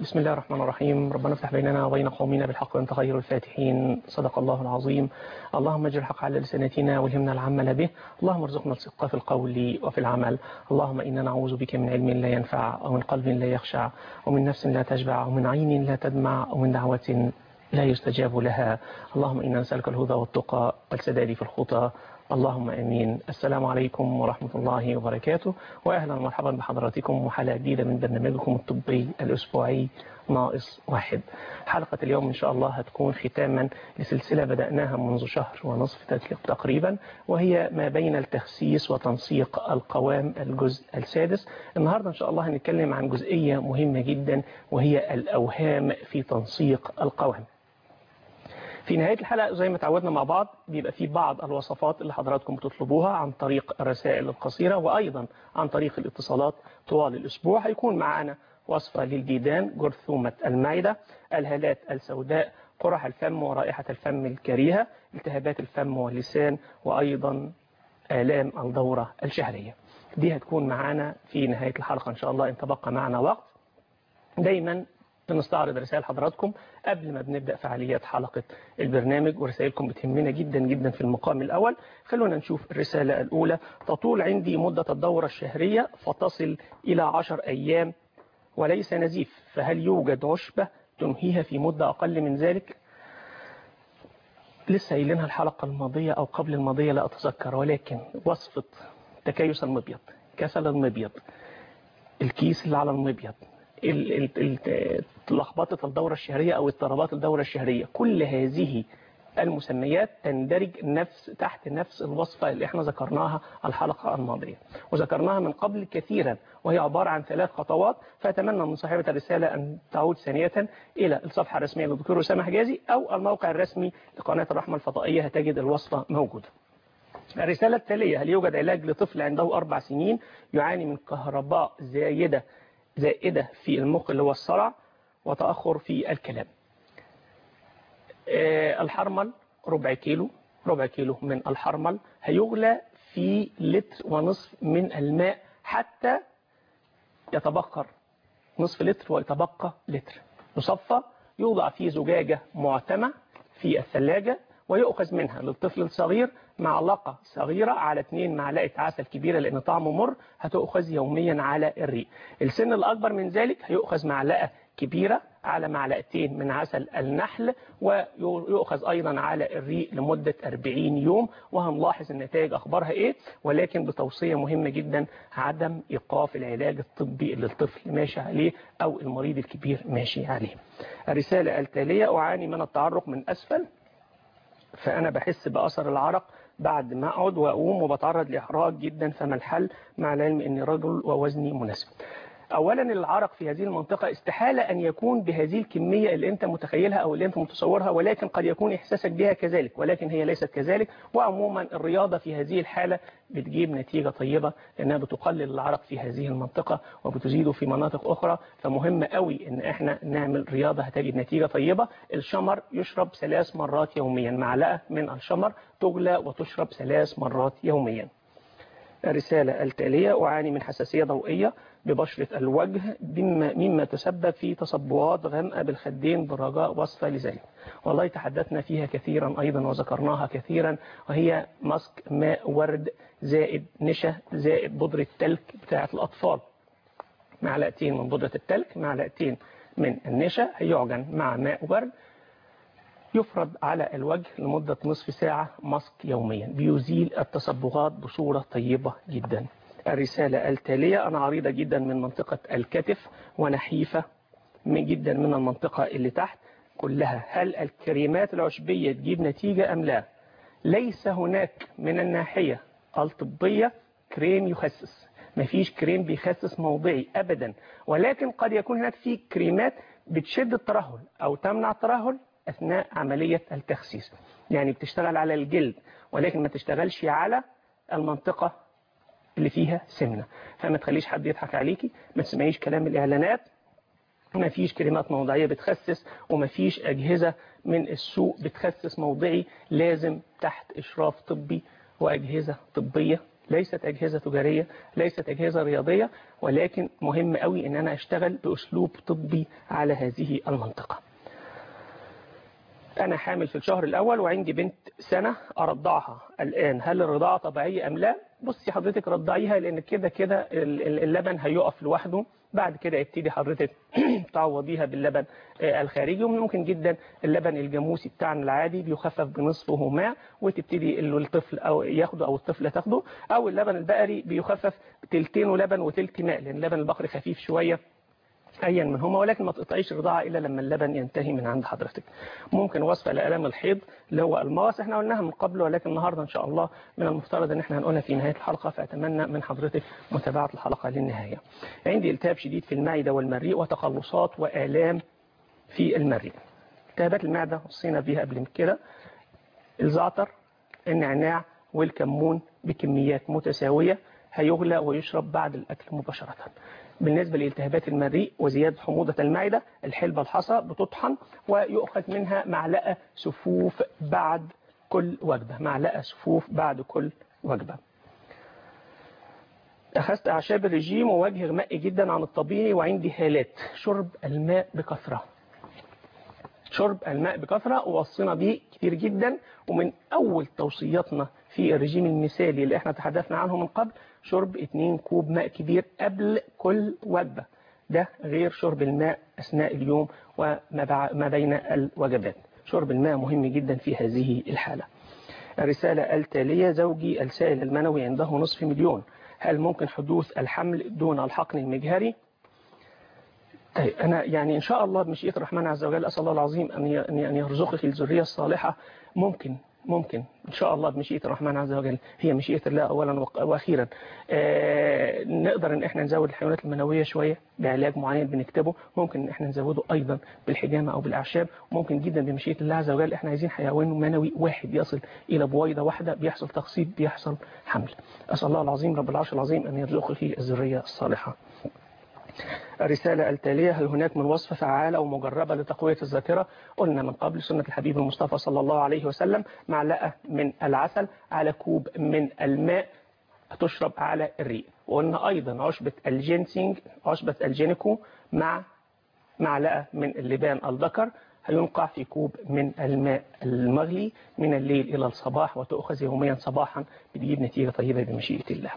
بسم الله الرحمن الرحيم ربنا افتح بيننا وبين قومنا بالحق وانت خير الفاتحين صدق الله العظيم اللهم اجعل الحق على لسانتنا والهمنا العمل به اللهم ارزقنا الصدق في القول وفي العمل اللهم إنا نعوذ بك من علم لا ينفع ومن قلب لا يخشع ومن نفس لا تشبع ومن عين لا تدمع ومن دعوة لا يستجاب لها اللهم إنا نسألك الهدى والتقى والسداد في الخطى اللهم امين السلام عليكم ورحمه الله وبركاته واهلا ومرحبا بحضراتكم وحلقه جديده من برنامجكم الطبي الاسبوعي ناقص واحد حلقه اليوم ان شاء الله هتكون ختاما لسلسله بداناها منذ شهر ونصف تقريبا وهي ما بين التخسيس وتنسيق القوام الجزء السادس النهارده ان شاء الله هنتكلم عن جزئيه مهمه جدا وهي الاوهام في تنسيق القوام في نهاية الحلقة زي ما تعودنا مع بعض بيبقى في بعض الوصفات اللي حضراتكم بتطلبوها عن طريق الرسائل القصيرة وأيضا عن طريق الاتصالات طوال الأسبوع هيكون معانا وصفة للديدان جرثومة المعدة الهالات السوداء قرح الفم ورائحة الفم الكريهة التهابات الفم واللسان وأيضا آلام الدورة الشهرية دي هتكون معانا في نهاية الحلقة إن شاء الله إن تبقى معنا وقت دايما بنستعرض رسائل حضراتكم قبل ما بنبدأ فعاليات حلقة البرنامج ورسائلكم بتهمنا جدا جدا في المقام الأول خلونا نشوف الرسالة الأولى تطول عندي مدة الدورة الشهرية فتصل إلى عشر أيام وليس نزيف فهل يوجد عشبة تنهيها في مدة أقل من ذلك لسه قايلينها الحلقة الماضية أو قبل الماضية لا أتذكر ولكن وصفة تكيس المبيض كسل المبيض الكيس اللي على المبيض لخبطة الدورة الشهرية أو اضطرابات الدورة الشهرية كل هذه المسميات تندرج نفس تحت نفس الوصفة اللي احنا ذكرناها الحلقة الماضية وذكرناها من قبل كثيرا وهي عبارة عن ثلاث خطوات فأتمنى من صاحبة الرسالة أن تعود ثانية إلى الصفحة الرسمية للدكتور أسامة حجازي أو الموقع الرسمي لقناة الرحمة الفضائية هتجد الوصفة موجودة الرسالة التالية هل يوجد علاج لطفل عنده أربع سنين يعاني من كهرباء زايدة زائدة في المخ اللي هو الصرع وتأخر في الكلام الحرمل ربع كيلو ربع كيلو من الحرمل هيغلى في لتر ونصف من الماء حتى يتبخر نصف لتر ويتبقى لتر يصفى يوضع في زجاجة معتمة في الثلاجة ويؤخذ منها للطفل الصغير معلقة صغيرة على 2 معلقة عسل كبيرة لأن طعمه مر هتؤخذ يوميا على الريق السن الأكبر من ذلك هيؤخذ معلقة كبيرة على معلقتين من عسل النحل ويؤخذ أيضا على الريق لمدة 40 يوم وهنلاحظ النتائج أخبارها إيه ولكن بتوصية مهمة جدا عدم إيقاف العلاج الطبي اللي الطفل ماشي عليه أو المريض الكبير ماشي عليه الرسالة التالية أعاني من التعرق من أسفل فأنا بحس بأثر العرق بعد ما أقعد وأقوم وبتعرض لإحراج جدا فما الحل مع العلم أني رجل ووزني مناسب أولا العرق في هذه المنطقة استحالة أن يكون بهذه الكمية اللي أنت متخيلها أو اللي أنت متصورها ولكن قد يكون إحساسك بها كذلك ولكن هي ليست كذلك وعموما الرياضة في هذه الحالة بتجيب نتيجة طيبة لأنها بتقلل العرق في هذه المنطقة وبتزيده في مناطق أخرى فمهم قوي أن احنا نعمل رياضة هتجد نتيجة طيبة الشمر يشرب ثلاث مرات يوميا معلقة من الشمر تغلى وتشرب ثلاث مرات يوميا الرسالة التالية أعاني من حساسية ضوئية ببشرة الوجه مما, مما تسبب في تصبغات غامقة بالخدين برجاء وصفة لذلك والله تحدثنا فيها كثيرا أيضا وذكرناها كثيرا وهي مسك ماء ورد زائد نشا زائد بودرة تلك بتاعة الأطفال معلقتين من بودرة التلك معلقتين من النشا هيعجن مع ماء ورد يفرض على الوجه لمدة نصف ساعة ماسك يوميا بيزيل التصبغات بصورة طيبة جدا الرسالة التالية أنا عريضة جدا من منطقة الكتف ونحيفة من جدا من المنطقة اللي تحت كلها هل الكريمات العشبية تجيب نتيجة أم لا ليس هناك من الناحية الطبية كريم يخسس مفيش كريم بيخسس موضعي أبدا ولكن قد يكون هناك في كريمات بتشد الترهل أو تمنع الترهل أثناء عملية التخسيس يعني بتشتغل على الجلد ولكن ما تشتغلش على المنطقة اللي فيها سمنة فما تخليش حد يضحك عليكي ما تسمعيش كلام الإعلانات ما فيش كلمات موضعية بتخسس وما فيش أجهزة من السوق بتخسس موضعي لازم تحت إشراف طبي وأجهزة طبية ليست أجهزة تجارية ليست أجهزة رياضية ولكن مهم قوي ان انا اشتغل باسلوب طبي على هذه المنطقة انا حامل في الشهر الاول وعندي بنت سنة ارضعها الان هل الرضاعة طبيعية ام لا بصي حضرتك رضعيها لان كده كده اللبن هيقف لوحده بعد كده ابتدي حضرتك تعوضيها باللبن الخارجي وممكن جدا اللبن الجاموسي بتاعنا العادي بيخفف بنصفه ماء وتبتدي الطفل او ياخده او الطفله تاخده او اللبن البقري بيخفف تلتينه لبن وتلت ماء لان اللبن البقري خفيف شويه ايا منهما ولكن ما تقطعيش الرضاعه الا لما اللبن ينتهي من عند حضرتك ممكن وصفه لالام الحيض اللي هو المواس احنا قلناها من قبل ولكن النهارده ان شاء الله من المفترض ان احنا هنقولها في نهايه الحلقه فاتمنى من حضرتك متابعه الحلقه للنهايه عندي التهاب شديد في المعده والمريء وتقلصات والام في المريء التهابات المعده وصينا بيها قبل كده الزعتر النعناع والكمون بكميات متساويه هيغلى ويشرب بعد الاكل مباشره بالنسبة لالتهابات المريء وزيادة حموضة المعدة الحلبة الحصى بتطحن ويؤخذ منها معلقة سفوف بعد كل وجبة معلقة سفوف بعد كل وجبة أخذت أعشاب الرجيم ووجه غمائي جدا عن الطبيعي وعندي هالات شرب الماء بكثرة شرب الماء بكثرة ووصينا به كتير جدا ومن أول توصياتنا في الرجيم المثالي اللي احنا تحدثنا عنه من قبل شرب 2 كوب ماء كبير قبل كل وجبة ده غير شرب الماء أثناء اليوم وما بين الوجبات شرب الماء مهم جدا في هذه الحالة الرسالة التالية زوجي السائل المنوي عنده نصف مليون هل ممكن حدوث الحمل دون الحقن المجهري طيب أنا يعني إن شاء الله بمشيئة الرحمن عز وجل أسأل الله العظيم أن يرزقك الذرية الصالحة ممكن ممكن إن شاء الله بمشيئة الرحمن عز وجل هي مشيئة الله أولا وأخيرا آه نقدر إن إحنا نزود الحيوانات المنوية شوية بعلاج معين بنكتبه ممكن إن إحنا نزوده أيضا بالحجامة أو بالأعشاب ممكن جدا بمشيئة الله عز وجل إحنا عايزين حيوان منوي واحد يصل إلى بويضة واحدة بيحصل تخصيب بيحصل حمل أسأل الله العظيم رب العرش العظيم أن يرزقك الذرية الصالحة الرسالة التالية هل هناك من وصفة فعالة ومجربة لتقوية الذاكرة قلنا من قبل سنة الحبيب المصطفى صلى الله عليه وسلم معلقة من العسل على كوب من الماء تشرب على الريق وقلنا أيضا عشبة الجينسينج عشبة الجينيكو مع معلقة من اللبان الذكر هينقع في كوب من الماء المغلي من الليل إلى الصباح وتؤخذ يوميا صباحا بتجيب نتيجة طيبة بمشيئة الله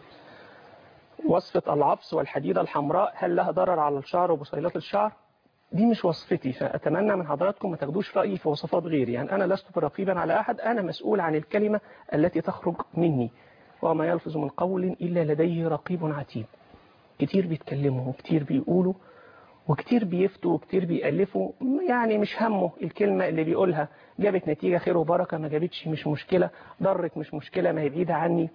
وصفة العبس والحديدة الحمراء هل لها ضرر على الشعر وبصيلات الشعر دي مش وصفتي فأتمنى من حضراتكم ما تاخدوش رأيي في وصفات غيري يعني أنا لست برقيبا على أحد أنا مسؤول عن الكلمة التي تخرج مني وما يلفظ من قول إلا لديه رقيب عتيد كتير بيتكلموا وكتير بيقولوا وكتير بيفتوا وكتير بيألفوا يعني مش همه الكلمة اللي بيقولها جابت نتيجة خير وبركة ما جابتش مش مشكلة ضرت مش مشكلة ما هي بعيدة عني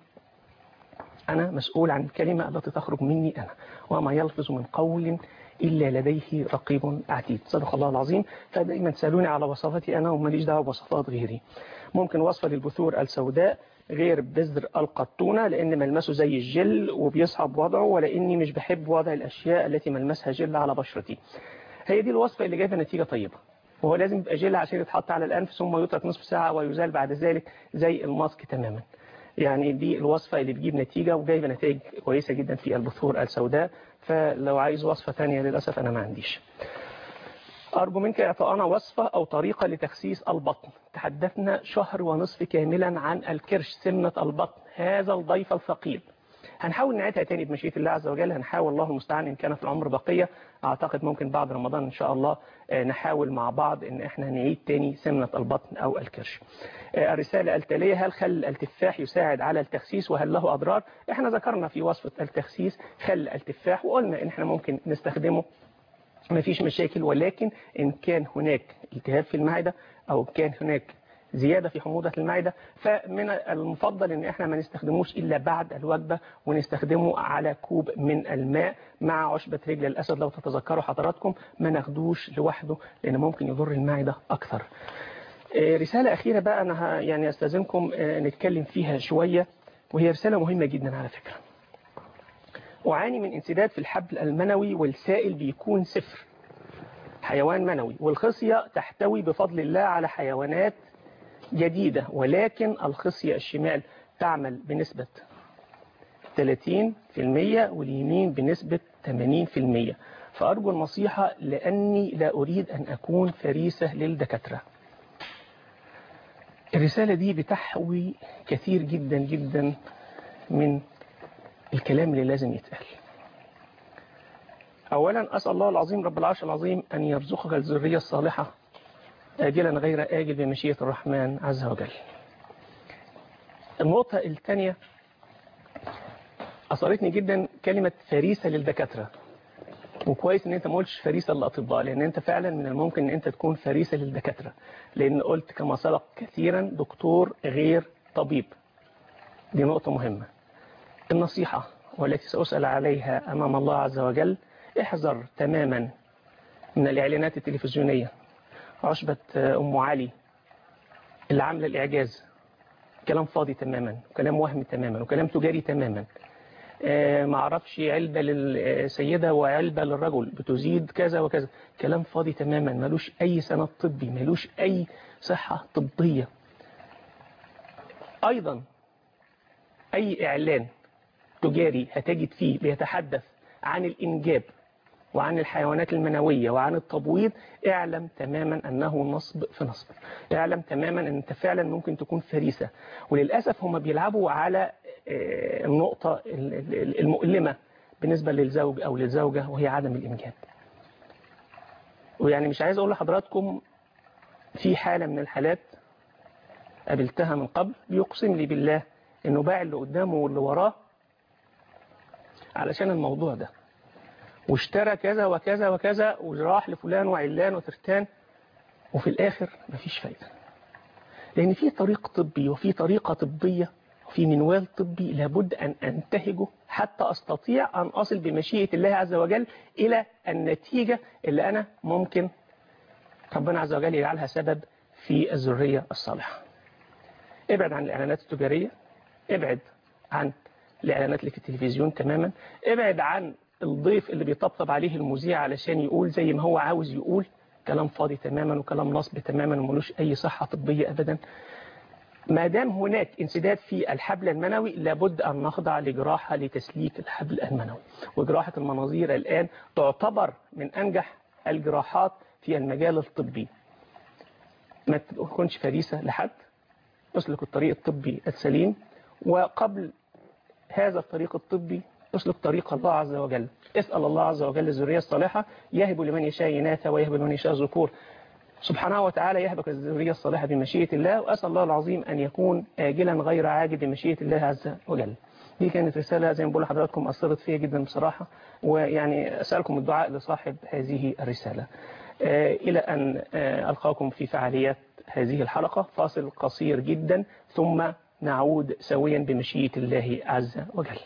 أنا مسؤول عن الكلمة التي تخرج مني أنا وما يلفظ من قول إلا لديه رقيب عتيد صدق الله العظيم فدائما تسألوني على وصفاتي أنا وماليش دعوة بوصفات غيري ممكن وصفة للبثور السوداء غير بذر القطونة لأن ملمسه زي الجل وبيصعب وضعه ولأني مش بحب وضع الأشياء التي ملمسها جل على بشرتي هي دي الوصفة اللي جايبه نتيجة طيبة وهو لازم يبقى جل عشان يتحط على الأنف ثم يترك نصف ساعة ويزال بعد ذلك زي الماسك تماما يعني دي الوصفة اللي بتجيب نتيجة وجايبة نتائج كويسة جدا في البثور السوداء فلو عايز وصفة ثانية للأسف أنا ما عنديش أرجو منك إعطاءنا وصفة أو طريقة لتخسيس البطن تحدثنا شهر ونصف كاملا عن الكرش سمنة البطن هذا الضيف الثقيل هنحاول نعيدها تاني بمشيئة الله عز وجل هنحاول الله المستعان إن كان في العمر بقية أعتقد ممكن بعد رمضان إن شاء الله نحاول مع بعض إن إحنا نعيد تاني سمنة البطن أو الكرش الرسالة التالية هل خل التفاح يساعد على التخسيس وهل له أضرار إحنا ذكرنا في وصفة التخسيس خل التفاح وقلنا إن إحنا ممكن نستخدمه ما فيش مشاكل ولكن إن كان هناك التهاب في المعدة أو كان هناك زيادة في حموضة المعدة فمن المفضل ان احنا ما نستخدموش الا بعد الوجبة ونستخدمه على كوب من الماء مع عشبة رجل الاسد لو تتذكروا حضراتكم ما ناخدوش لوحده لان ممكن يضر المعدة اكثر رسالة اخيرة بقى انا يعني استاذنكم نتكلم فيها شوية وهي رسالة مهمة جدا على فكرة أعاني من انسداد في الحبل المنوي والسائل بيكون صفر حيوان منوي والخصية تحتوي بفضل الله على حيوانات جديدة ولكن الخصية الشمال تعمل بنسبة واليمين بنسبة 80% فأرجو النصيحة لأني لا أريد أن أكون فريسة للدكاترة الرسالة دي بتحوي كثير جدا جدا من الكلام اللي لازم يتقال أولا أسأل الله العظيم رب العرش العظيم أن يرزقك الذرية الصالحة آجلا غير آجل بمشيئة الرحمن عز وجل النقطة الثانية أثرتني جدا كلمة فريسة للدكاترة وكويس ان انت ما قلتش فريسة للأطباء لان انت فعلا من الممكن ان انت تكون فريسة للدكاترة لان قلت كما سبق كثيرا دكتور غير طبيب دي نقطة مهمة النصيحة والتي سأسأل عليها أمام الله عز وجل احذر تماما من الإعلانات التلفزيونية عشبة أم علي اللي عاملة الإعجاز كلام فاضي تماما وكلام وهمي تماما وكلام تجاري تماما آه ما اعرفش علبة للسيدة وعلبة للرجل بتزيد كذا وكذا كلام فاضي تماما ملوش أي سند طبي ملوش أي صحة طبية أيضا أي إعلان تجاري هتجد فيه بيتحدث عن الإنجاب وعن الحيوانات المنوية وعن التبويض اعلم تماما أنه نصب في نصب اعلم تماما أن أنت فعلا ممكن تكون فريسة وللأسف هم بيلعبوا على النقطة المؤلمة بالنسبة للزوج أو للزوجة وهي عدم الإنجاب ويعني مش عايز أقول لحضراتكم في حالة من الحالات قابلتها من قبل بيقسم لي بالله أنه باع اللي قدامه واللي وراه علشان الموضوع ده واشترى كذا وكذا وكذا وراح لفلان وعلان وترتان وفي الآخر مفيش فايدة لأن في طريق طبي وفي طريقة طبية وفي منوال طبي لابد أن أنتهجه حتى أستطيع أن أصل بمشيئة الله عز وجل إلى النتيجة اللي أنا ممكن ربنا عز وجل يجعلها سبب في الذرية الصالحة ابعد عن الإعلانات التجارية ابعد عن الإعلانات اللي في التلفزيون تماما ابعد عن الضيف اللي بيطبطب عليه المذيع علشان يقول زي ما هو عاوز يقول كلام فاضي تماما وكلام نصب تماما وملوش أي صحة طبية أبدا ما دام هناك انسداد في الحبل المنوي لابد أن نخضع لجراحة لتسليك الحبل المنوي وجراحة المناظير الآن تعتبر من أنجح الجراحات في المجال الطبي ما تكونش فريسة لحد اسلك الطريق الطبي السليم وقبل هذا الطريق الطبي اسلك طريق الله عز وجل اسأل الله عز وجل الذرية الصالحة يهب لمن يشاء إناثا ويهب لمن يشاء ذكور سبحانه وتعالى يهبك الذرية الصالحة بمشيئة الله وأسأل الله العظيم أن يكون آجلا غير عاجل بمشيئة الله عز وجل دي كانت رسالة زي ما بقول لحضراتكم أثرت فيها جدا بصراحة ويعني أسألكم الدعاء لصاحب هذه الرسالة إلى أن ألقاكم في فعاليات هذه الحلقة فاصل قصير جدا ثم نعود سويا بمشيئة الله عز وجل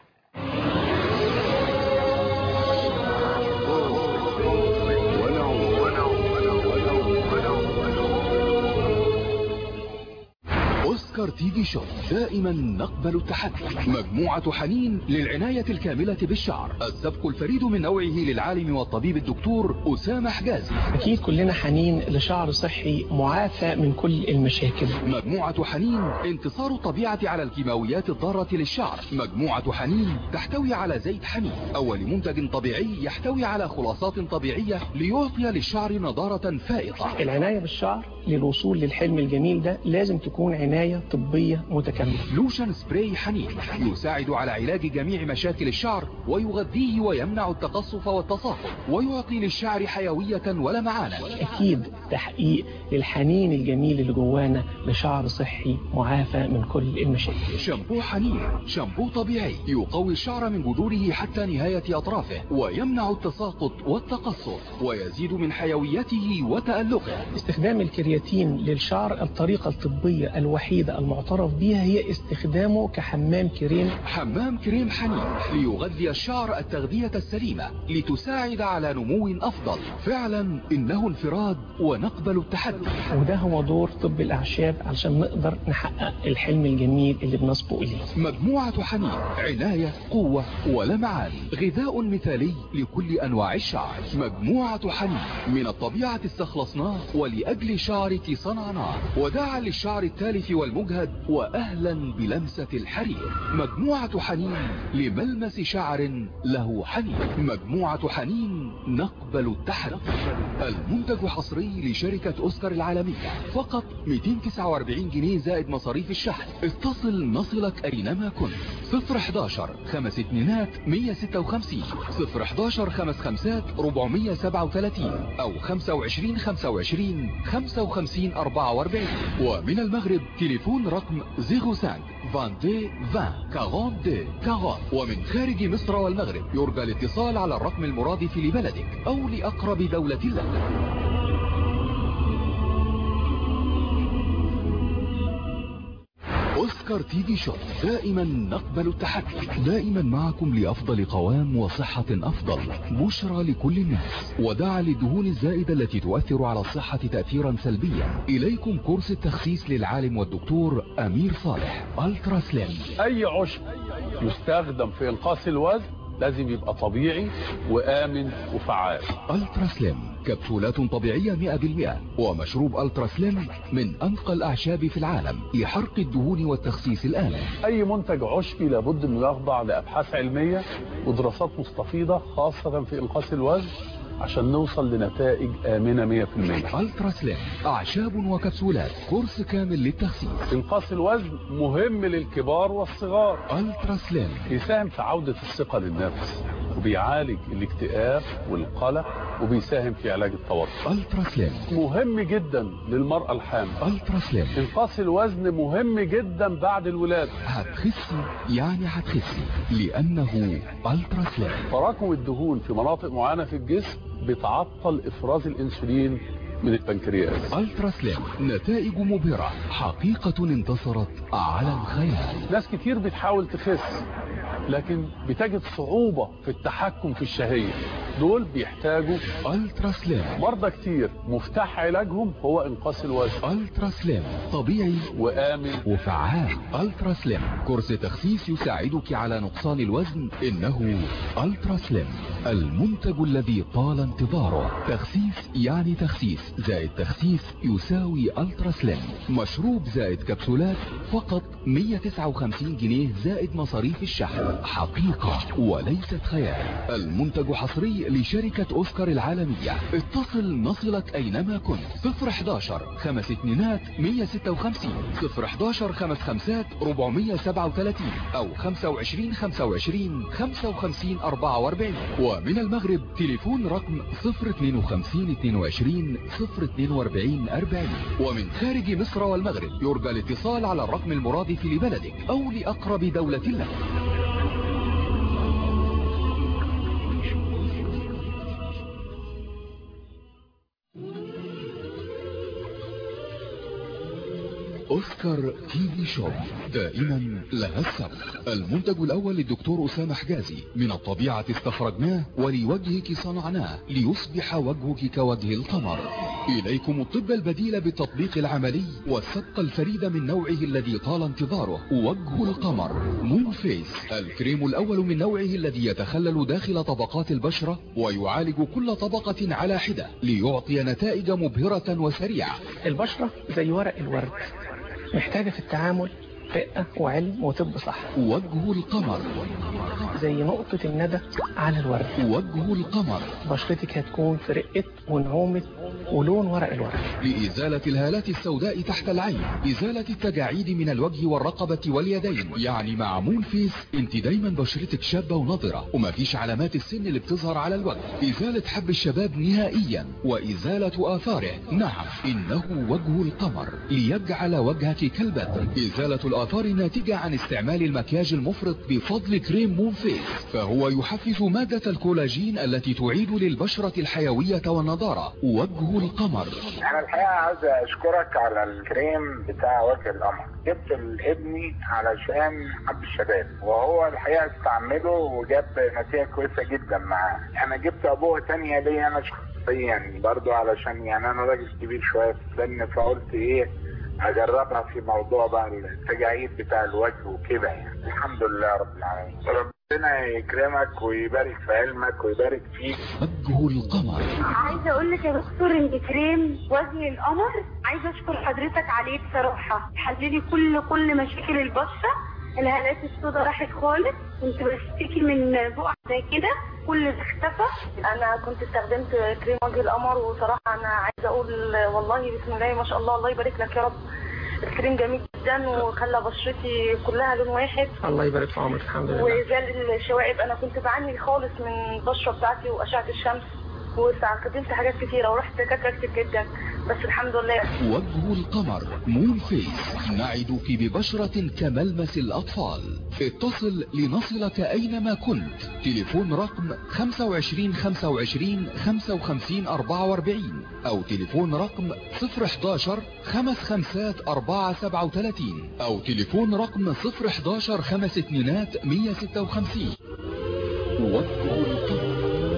اوسكار تي في شو دائما نقبل التحدي مجموعة حنين للعناية الكاملة بالشعر السبق الفريد من نوعه للعالم والطبيب الدكتور أسامة حجازي أكيد كلنا حنين لشعر صحي معافى من كل المشاكل مجموعة حنين انتصار الطبيعة على الكيماويات الضارة للشعر مجموعة حنين تحتوي على زيت حنين أول منتج طبيعي يحتوي على خلاصات طبيعية ليعطي للشعر نضارة فائقة العناية بالشعر للوصول للحلم الجميل ده لازم تكون عناية طبية متكاملة لوشن سبراي حنين يساعد على علاج جميع مشاكل الشعر ويغذيه ويمنع التقصف والتصاقم ويعطي للشعر حيوية ولمعانا أكيد تحقيق للحنين الجميل اللي جوانا لشعر صحي معافى من كل المشاكل شامبو حنين شامبو طبيعي يقوي الشعر من جذوره حتى نهاية أطرافه ويمنع التساقط والتقصف ويزيد من حيويته وتألقه استخدام الكرياتين للشعر الطريقة الطبية الوحيدة المعترف بها هي استخدامه كحمام كريم حمام كريم حنين ليغذي الشعر التغذية السليمة لتساعد على نمو أفضل فعلا إنه انفراد ونقبل التحدي وده هو دور طب الأعشاب علشان نقدر نحقق الحلم الجميل اللي بنسبق إليه مجموعة حنين عناية قوة ولمعان غذاء مثالي لكل أنواع الشعر مجموعة حنين من الطبيعة استخلصناه ولأجل شعرك صنعناه وداعا للشعر التالف والمجهد وأهلا بلمسة الحرير مجموعة حنين لملمس شعر له حنين مجموعة حنين نقبل التحدي المنتج حصري لشركة أوسكار العالمية فقط 249 جنيه زائد مصاريف الشحن اتصل نصلك أينما كنت 011 خمس اتنينات 156 011 خمس خمسات 437 أو 25 25 55 44 ومن المغرب تليفون رقم 05 22 20 42 40 ومن خارج مصر والمغرب يرجى الاتصال على الرقم المرادف لبلدك أو لأقرب دولة لك أوسكار تي في شوب دائما نقبل التحدي دائما معكم لأفضل قوام وصحة أفضل بشرى لكل الناس ودعا للدهون الزائدة التي تؤثر على الصحة تأثيرا سلبيا إليكم كورس التخسيس للعالم والدكتور أمير صالح ألترا سليم اي عشب يستخدم في انقاص الوزن لازم يبقى طبيعي وامن وفعال ألترا سليم كبسولات طبيعية 100% ومشروب ألترا سليم من أنقى الأعشاب في العالم لحرق الدهون والتخسيس الآلي اي منتج عشبي لابد انه يخضع لابحاث علميه ودراسات مستفيضه خاصه في انقاص الوزن عشان نوصل لنتائج امنه 100% ألترا سليم أعشاب وكبسولات كورس كامل للتخسيس انقاص الوزن مهم للكبار والصغار ألترا سليم بيساهم في عودة الثقة للنفس وبيعالج الاكتئاب والقلق وبيساهم في علاج التوتر ألترا سليم مهم جدا للمرأة الحامل ألترا سليم انقاص الوزن مهم جدا بعد الولادة هتخسي يعني هتخسي لأنه ألترا سليم تراكم الدهون في مناطق معينة في الجسم بتعطل افراز الانسولين من البنكرياس ألترا سليم نتائج مبهرة حقيقة انتصرت على الخيال ناس كتير بتحاول تخس لكن بتجد صعوبة في التحكم في الشهية دول بيحتاجوا ألترا سليم مرضى كتير مفتاح علاجهم هو انقاص الوزن ألترا سليم طبيعي وآمن وفعال ألترا سليم كورس تخسيس يساعدك على نقصان الوزن إنه ألترا سليم المنتج الذي طال انتظاره تخسيس يعني تخسيس زائد تخسيس يساوي ألترا سليم مشروب زائد كبسولات فقط 159 جنيه زائد مصاريف الشحن حقيقة وليست خيال المنتج حصري لشركة أوسكار العالمية اتصل نصلك أينما كنت 011 خمس اتنينات 156 011 خمس خمسات 437 أو 25 25 55 44 ومن المغرب تليفون رقم 052 22 042 40 ومن خارج مصر والمغرب يرجى الاتصال على الرقم المرادف لبلدك أو لأقرب دولة لك أوسكار تي في شوب دائما لها السبق المنتج الأول للدكتور أسامة حجازي من الطبيعة استخرجناه ولوجهك صنعناه ليصبح وجهك كوجه القمر إليكم الطب البديل بالتطبيق العملي والسبق الفريد من نوعه الذي طال انتظاره وجه القمر مون فيس الكريم الأول من نوعه الذي يتخلل داخل طبقات البشرة ويعالج كل طبقة على حدة ليعطي نتائج مبهرة وسريعة البشرة زي ورق الورد محتاجة في التعامل رقة وعلم وطب صح وجه القمر زي نقطة الندى على الورد وجه القمر بشرتك هتكون في رقة ونعومة ولون ورق الورد لإزالة الهالات السوداء تحت العين إزالة التجاعيد من الوجه والرقبة واليدين يعني مع مون فيس انت دايما بشرتك شابة ونضرة ومفيش علامات السن اللي بتظهر على الوجه إزالة حب الشباب نهائيا وإزالة آثاره نعم إنه وجه القمر ليجعل وجهك كالبدر إزالة الآثار الناتجة عن استعمال المكياج المفرط بفضل كريم مون فيس فهو يحفز مادة الكولاجين التي تعيد للبشرة الحيوية والنضارة وجه القمر انا الحقيقه عايز اشكرك على الكريم بتاع وجه القمر جبت لابني علشان حب الشباب وهو الحقيقه استعمله وجاب نتيجه كويسه جدا معاه انا جبت ابوه تانية ليا انا شخصيا يعني برضو علشان يعني انا راجل كبير شويه في السن فقلت ايه اجربها في موضوع بقى التجاعيد بتاع الوجه وكده يعني الحمد لله رب العالمين ربنا يكرمك ويبارك في علمك ويبارك فيك وجه القمر عايزه اقول لك يا دكتور ان كريم وجه القمر عايزه اشكر حضرتك عليه بصراحه حللي كل كل مشاكل البشره الهالات السوداء راحت خالص كنت بشتكي من بقع زي كده كل ده اختفى انا كنت استخدمت كريم وجه القمر وصراحه انا عايزه اقول والله بسم الله ما شاء الله الله يبارك لك يا رب الكريم جميل جدا وخلى بشرتي كلها لون واحد الله يبارك في عمرك الحمد لله وزال الشوائب انا كنت بعاني خالص من البشره بتاعتي واشعه الشمس واستخدمت حاجات كتيره ورحت دكاتره كتير جدا بس الحمد لله وجه القمر مون فيس نعدك ببشرة كملمس الأطفال اتصل لنصلك أينما كنت تليفون رقم 25 25 55 44 أو تليفون رقم 011 خمس خمسات 4 37 أو تليفون رقم 011 خمس اتنينات 156 وجه القمر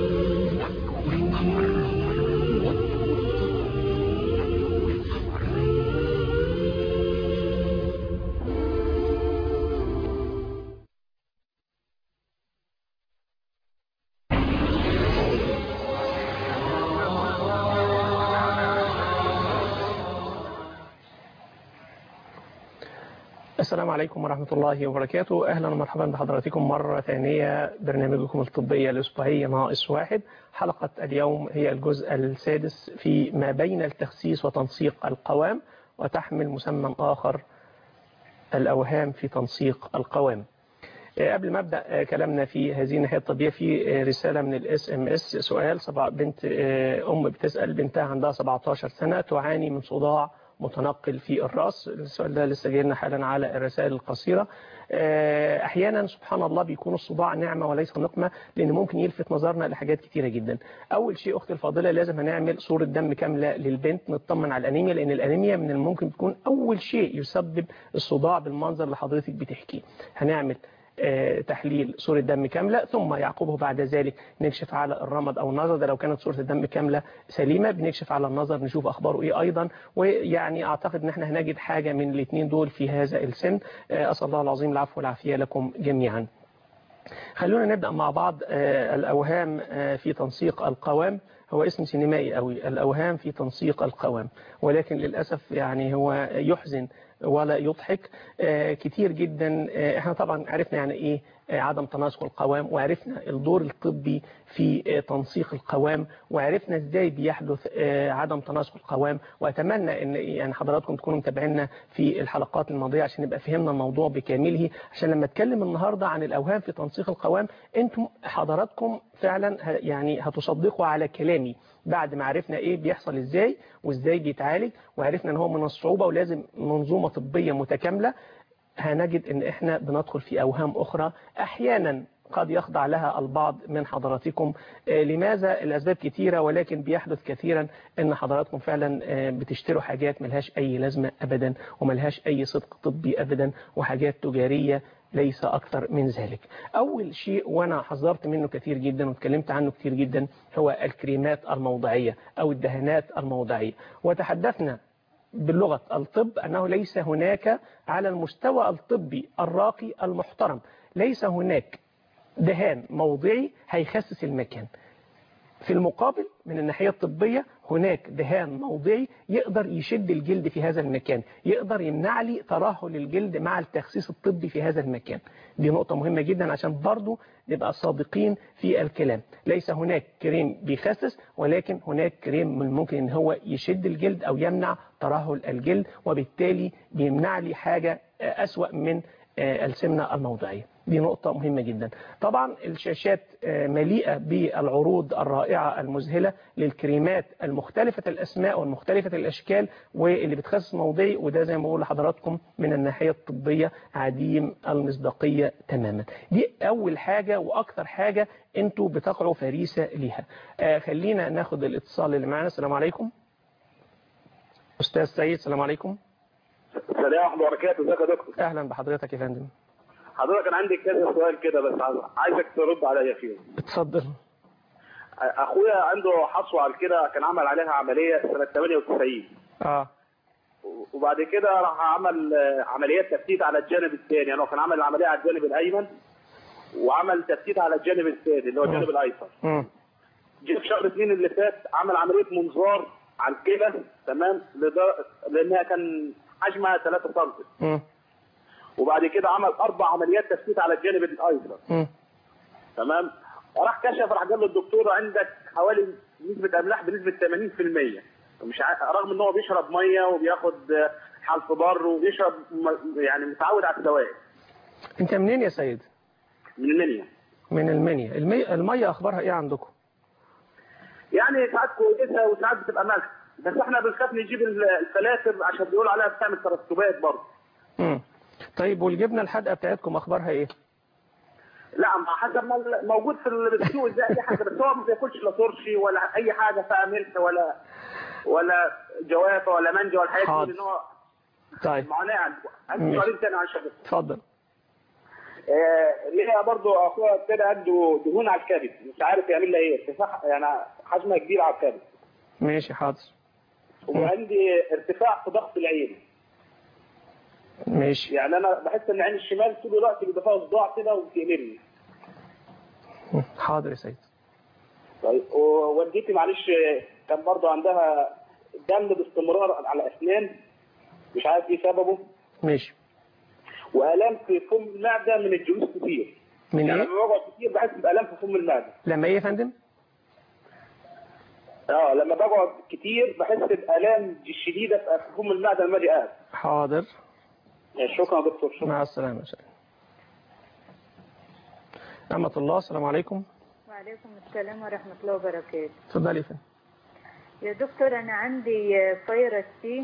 السلام عليكم ورحمة الله وبركاته أهلا ومرحبا بحضراتكم مرة ثانية برنامجكم الطبية الأسبوعية ناقص واحد حلقة اليوم هي الجزء السادس في ما بين التخسيس وتنسيق القوام وتحمل مسمى آخر الأوهام في تنسيق القوام قبل ما ابدا كلامنا في هذه الناحيه الطبيه في رساله من الاس ام اس سؤال صبع بنت ام بتسال بنتها عندها 17 سنه تعاني من صداع متنقل في الراس السؤال ده لسه جاي لنا حالا على الرسائل القصيره احيانا سبحان الله بيكون الصداع نعمه وليس نقمه لان ممكن يلفت نظرنا لحاجات كتيره جدا اول شيء اختي الفاضله لازم هنعمل صوره دم كامله للبنت نطمن على الانيميا لان الانيميا من الممكن تكون اول شيء يسبب الصداع بالمنظر اللي حضرتك بتحكيه هنعمل تحليل صورة دم كاملة ثم يعقبه بعد ذلك نكشف على الرمد أو النظر ده لو كانت صورة الدم كاملة سليمة بنكشف على النظر نشوف أخباره إيه أيضا ويعني أعتقد أن احنا هنجد حاجة من الاثنين دول في هذا السن أسأل الله العظيم العفو والعافية لكم جميعا خلونا نبدأ مع بعض الأوهام في تنسيق القوام هو اسم سينمائي قوي الأوهام في تنسيق القوام ولكن للأسف يعني هو يحزن ولا يضحك كتير جدا احنا طبعا عرفنا يعني ايه عدم تناسق القوام وعرفنا الدور الطبي في تنسيق القوام وعرفنا ازاي بيحدث عدم تناسق القوام واتمنى ان يعني حضراتكم تكونوا متابعينا في الحلقات الماضيه عشان نبقى فهمنا الموضوع بكامله عشان لما اتكلم النهارده عن الاوهام في تنسيق القوام انتم حضراتكم فعلا يعني هتصدقوا على كلامي بعد ما عرفنا ايه بيحصل ازاي وازاي بيتعالج وعرفنا ان هو من الصعوبه ولازم منظومه طبيه متكامله هنجد ان احنا بندخل في اوهام اخرى احيانا قد يخضع لها البعض من حضراتكم لماذا الأسباب كثيرة ولكن بيحدث كثيرا أن حضراتكم فعلا بتشتروا حاجات ملهاش أي لازمة أبدا وملهاش أي صدق طبي أبدا وحاجات تجارية ليس أكثر من ذلك أول شيء وأنا حذرت منه كثير جدا واتكلمت عنه كثير جدا هو الكريمات الموضعية أو الدهانات الموضعية وتحدثنا باللغة الطب أنه ليس هناك على المستوى الطبي الراقي المحترم ليس هناك دهان موضعي هيخسس المكان في المقابل من الناحية الطبية هناك دهان موضعي يقدر يشد الجلد في هذا المكان يقدر يمنع لي ترهل الجلد مع التخسيس الطبي في هذا المكان دي نقطة مهمة جدا عشان برضو نبقى صادقين في الكلام ليس هناك كريم بيخسس ولكن هناك كريم من ممكن ان هو يشد الجلد او يمنع ترهل الجلد وبالتالي بيمنع لي حاجة أسوأ من السمنة الموضعية دي نقطة مهمة جدا طبعا الشاشات مليئة بالعروض الرائعة المذهلة للكريمات المختلفة الأسماء والمختلفة الأشكال واللي بتخصص موضعي وده زي ما بقول لحضراتكم من الناحية الطبية عديم المصداقية تماما دي أول حاجة وأكثر حاجة أنتوا بتقعوا فريسة ليها خلينا ناخد الاتصال اللي معنا السلام عليكم أستاذ سيد السلام عليكم السلام ورحمه الله وبركاته ازيك يا دكتور أهلا بحضرتك يا فندم حضرتك انا عندي كذا سؤال كده بس عايزك ترد عليا فيهم اتفضل اخويا عنده حصوه على كده كان عمل عليها عمليه سنه 98 اه وبعد كده راح عمل آه، عمليات تفتيت على الجانب الثاني يعني هو كان عمل العمليه على الجانب الايمن وعمل تفتيت على الجانب الثاني اللي هو الجانب الايسر مم. جه في شهر اثنين اللي فات عمل عمليه منظار على الكلى تمام لدر... لانها كان حجمها 3 سم مم. وبعد كده عمل اربع عمليات تفتيت على الجانب الايسر مم. تمام راح كشف راح قال له الدكتور عندك حوالي نسبه املاح بنسبه 80% مش ع... رغم ان هو بيشرب ميه وبياخد آه، حلف ضر وبيشرب م... يعني متعود على السوائل انت منين يا سيد من المنيا من المنيا المي... الميه اخبارها ايه عندكم يعني ساعات كويسه وساعات بتبقى مالحه بس احنا بنخاف نجيب ال- الفلاتر عشان بيقولوا عليها بتعمل ترسبات برضه مم. طيب والجبنه الحادقه بتاعتكم اخبارها ايه لا ما حسب ما ال- موجود في السوق زي اي حاجه بس هو ما بياكلش لا ترشي ولا اي حاجه فيها ملح ولا ولا جوافه ولا مانجا ولا الحاجات حاضر. دي لان هو طيب معاناه عنده عندي ماشي. سؤالين تاني عشان بس اتفضل آه ليها برضه اخويا ابتدى عنده دهون على الكبد مش عارف يعمل لها ايه ارتفاع يعني حجمها كبير على الكبد ماشي حاضر وعندي ارتفاع في ضغط العين ماشي يعني انا بحس ان عين الشمال طول الوقت بيبقى فيها صداع كده وبتقلبني مم. حاضر يا سيد طيب ووالدتي معلش كان برضه عندها دم باستمرار على اسنان مش عارف ايه سببه ماشي والام في فم المعده من الجلوس كتير من يعني ايه لما بقعد كتير بحس بالام في فم المعده لما ايه يا فندم اه لما بقعد كتير بحس بالام شديده في فم المعده لما اجي قاعد حاضر شكرا يا دكتور شكرا مع السلامه يا سيد أمة الله السلام عليكم وعليكم السلام ورحمة الله وبركاته اتفضلي يا فندم يا دكتور أنا عندي فيروس سي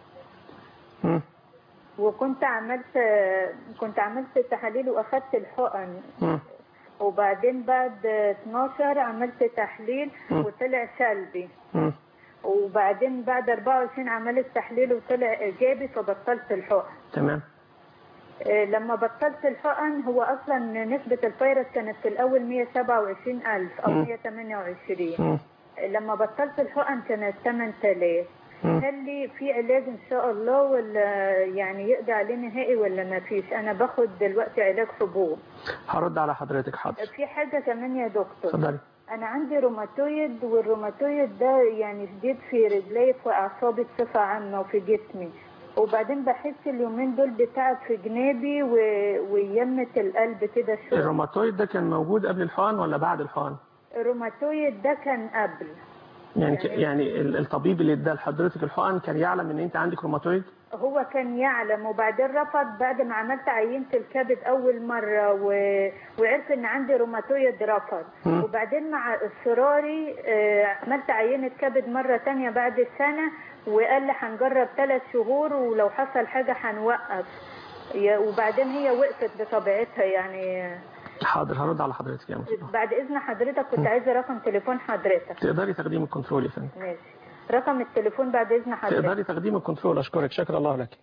مم. وكنت عملت كنت عملت تحاليل وأخدت الحقن مم. وبعدين بعد 12 عملت تحليل مم. وطلع سلبي مم. وبعدين بعد 24 عملت تحليل وطلع إيجابي فبطلت الحقن تمام آه، لما بطلت الحقن هو أصلا نسبة الفيروس كانت في الأول 127 ألف أو مم. 128 مم. لما بطلت الحقن كانت 8000 مم. هل لي في علاج ان شاء الله ولا يعني يقضي عليه نهائي ولا ما فيش انا باخد دلوقتي علاج حبوب هرد على حضرتك حاضر في حاجه كمان يا دكتور اتفضلي انا عندي روماتويد والروماتويد ده يعني شديد في رجلي في اعصابي بصفه عامه وفي جسمي وبعدين بحس اليومين دول بتعب في جنابي و... ويمة القلب كده شويه الروماتويد ده كان موجود قبل الحقن ولا بعد الحقن الروماتويد ده كان قبل يعني ك- يعني ال- الطبيب اللي ادى لحضرتك الحقن كان يعلم ان انت عندك روماتويد هو كان يعلم وبعدين رفض بعد ما عملت عينة الكبد أول مرة و... وعرف إن عندي روماتويد رفض مم. وبعدين مع إصراري آه، عملت عينة كبد مرة تانية بعد سنة وقال لي هنجرب ثلاث شهور ولو حصل حاجة هنوقف يا- وبعدين هي وقفت بطبيعتها يعني حاضر هرد على حضرتك يا مصطفى بعد إذن حضرتك كنت عايزة رقم تليفون حضرتك تقدري تاخديه من الكنترول يا فندم ماشي رقم التليفون بعد إذن حضرتك تقدري تاخديه من الكنترول اشكرك شكر الله لك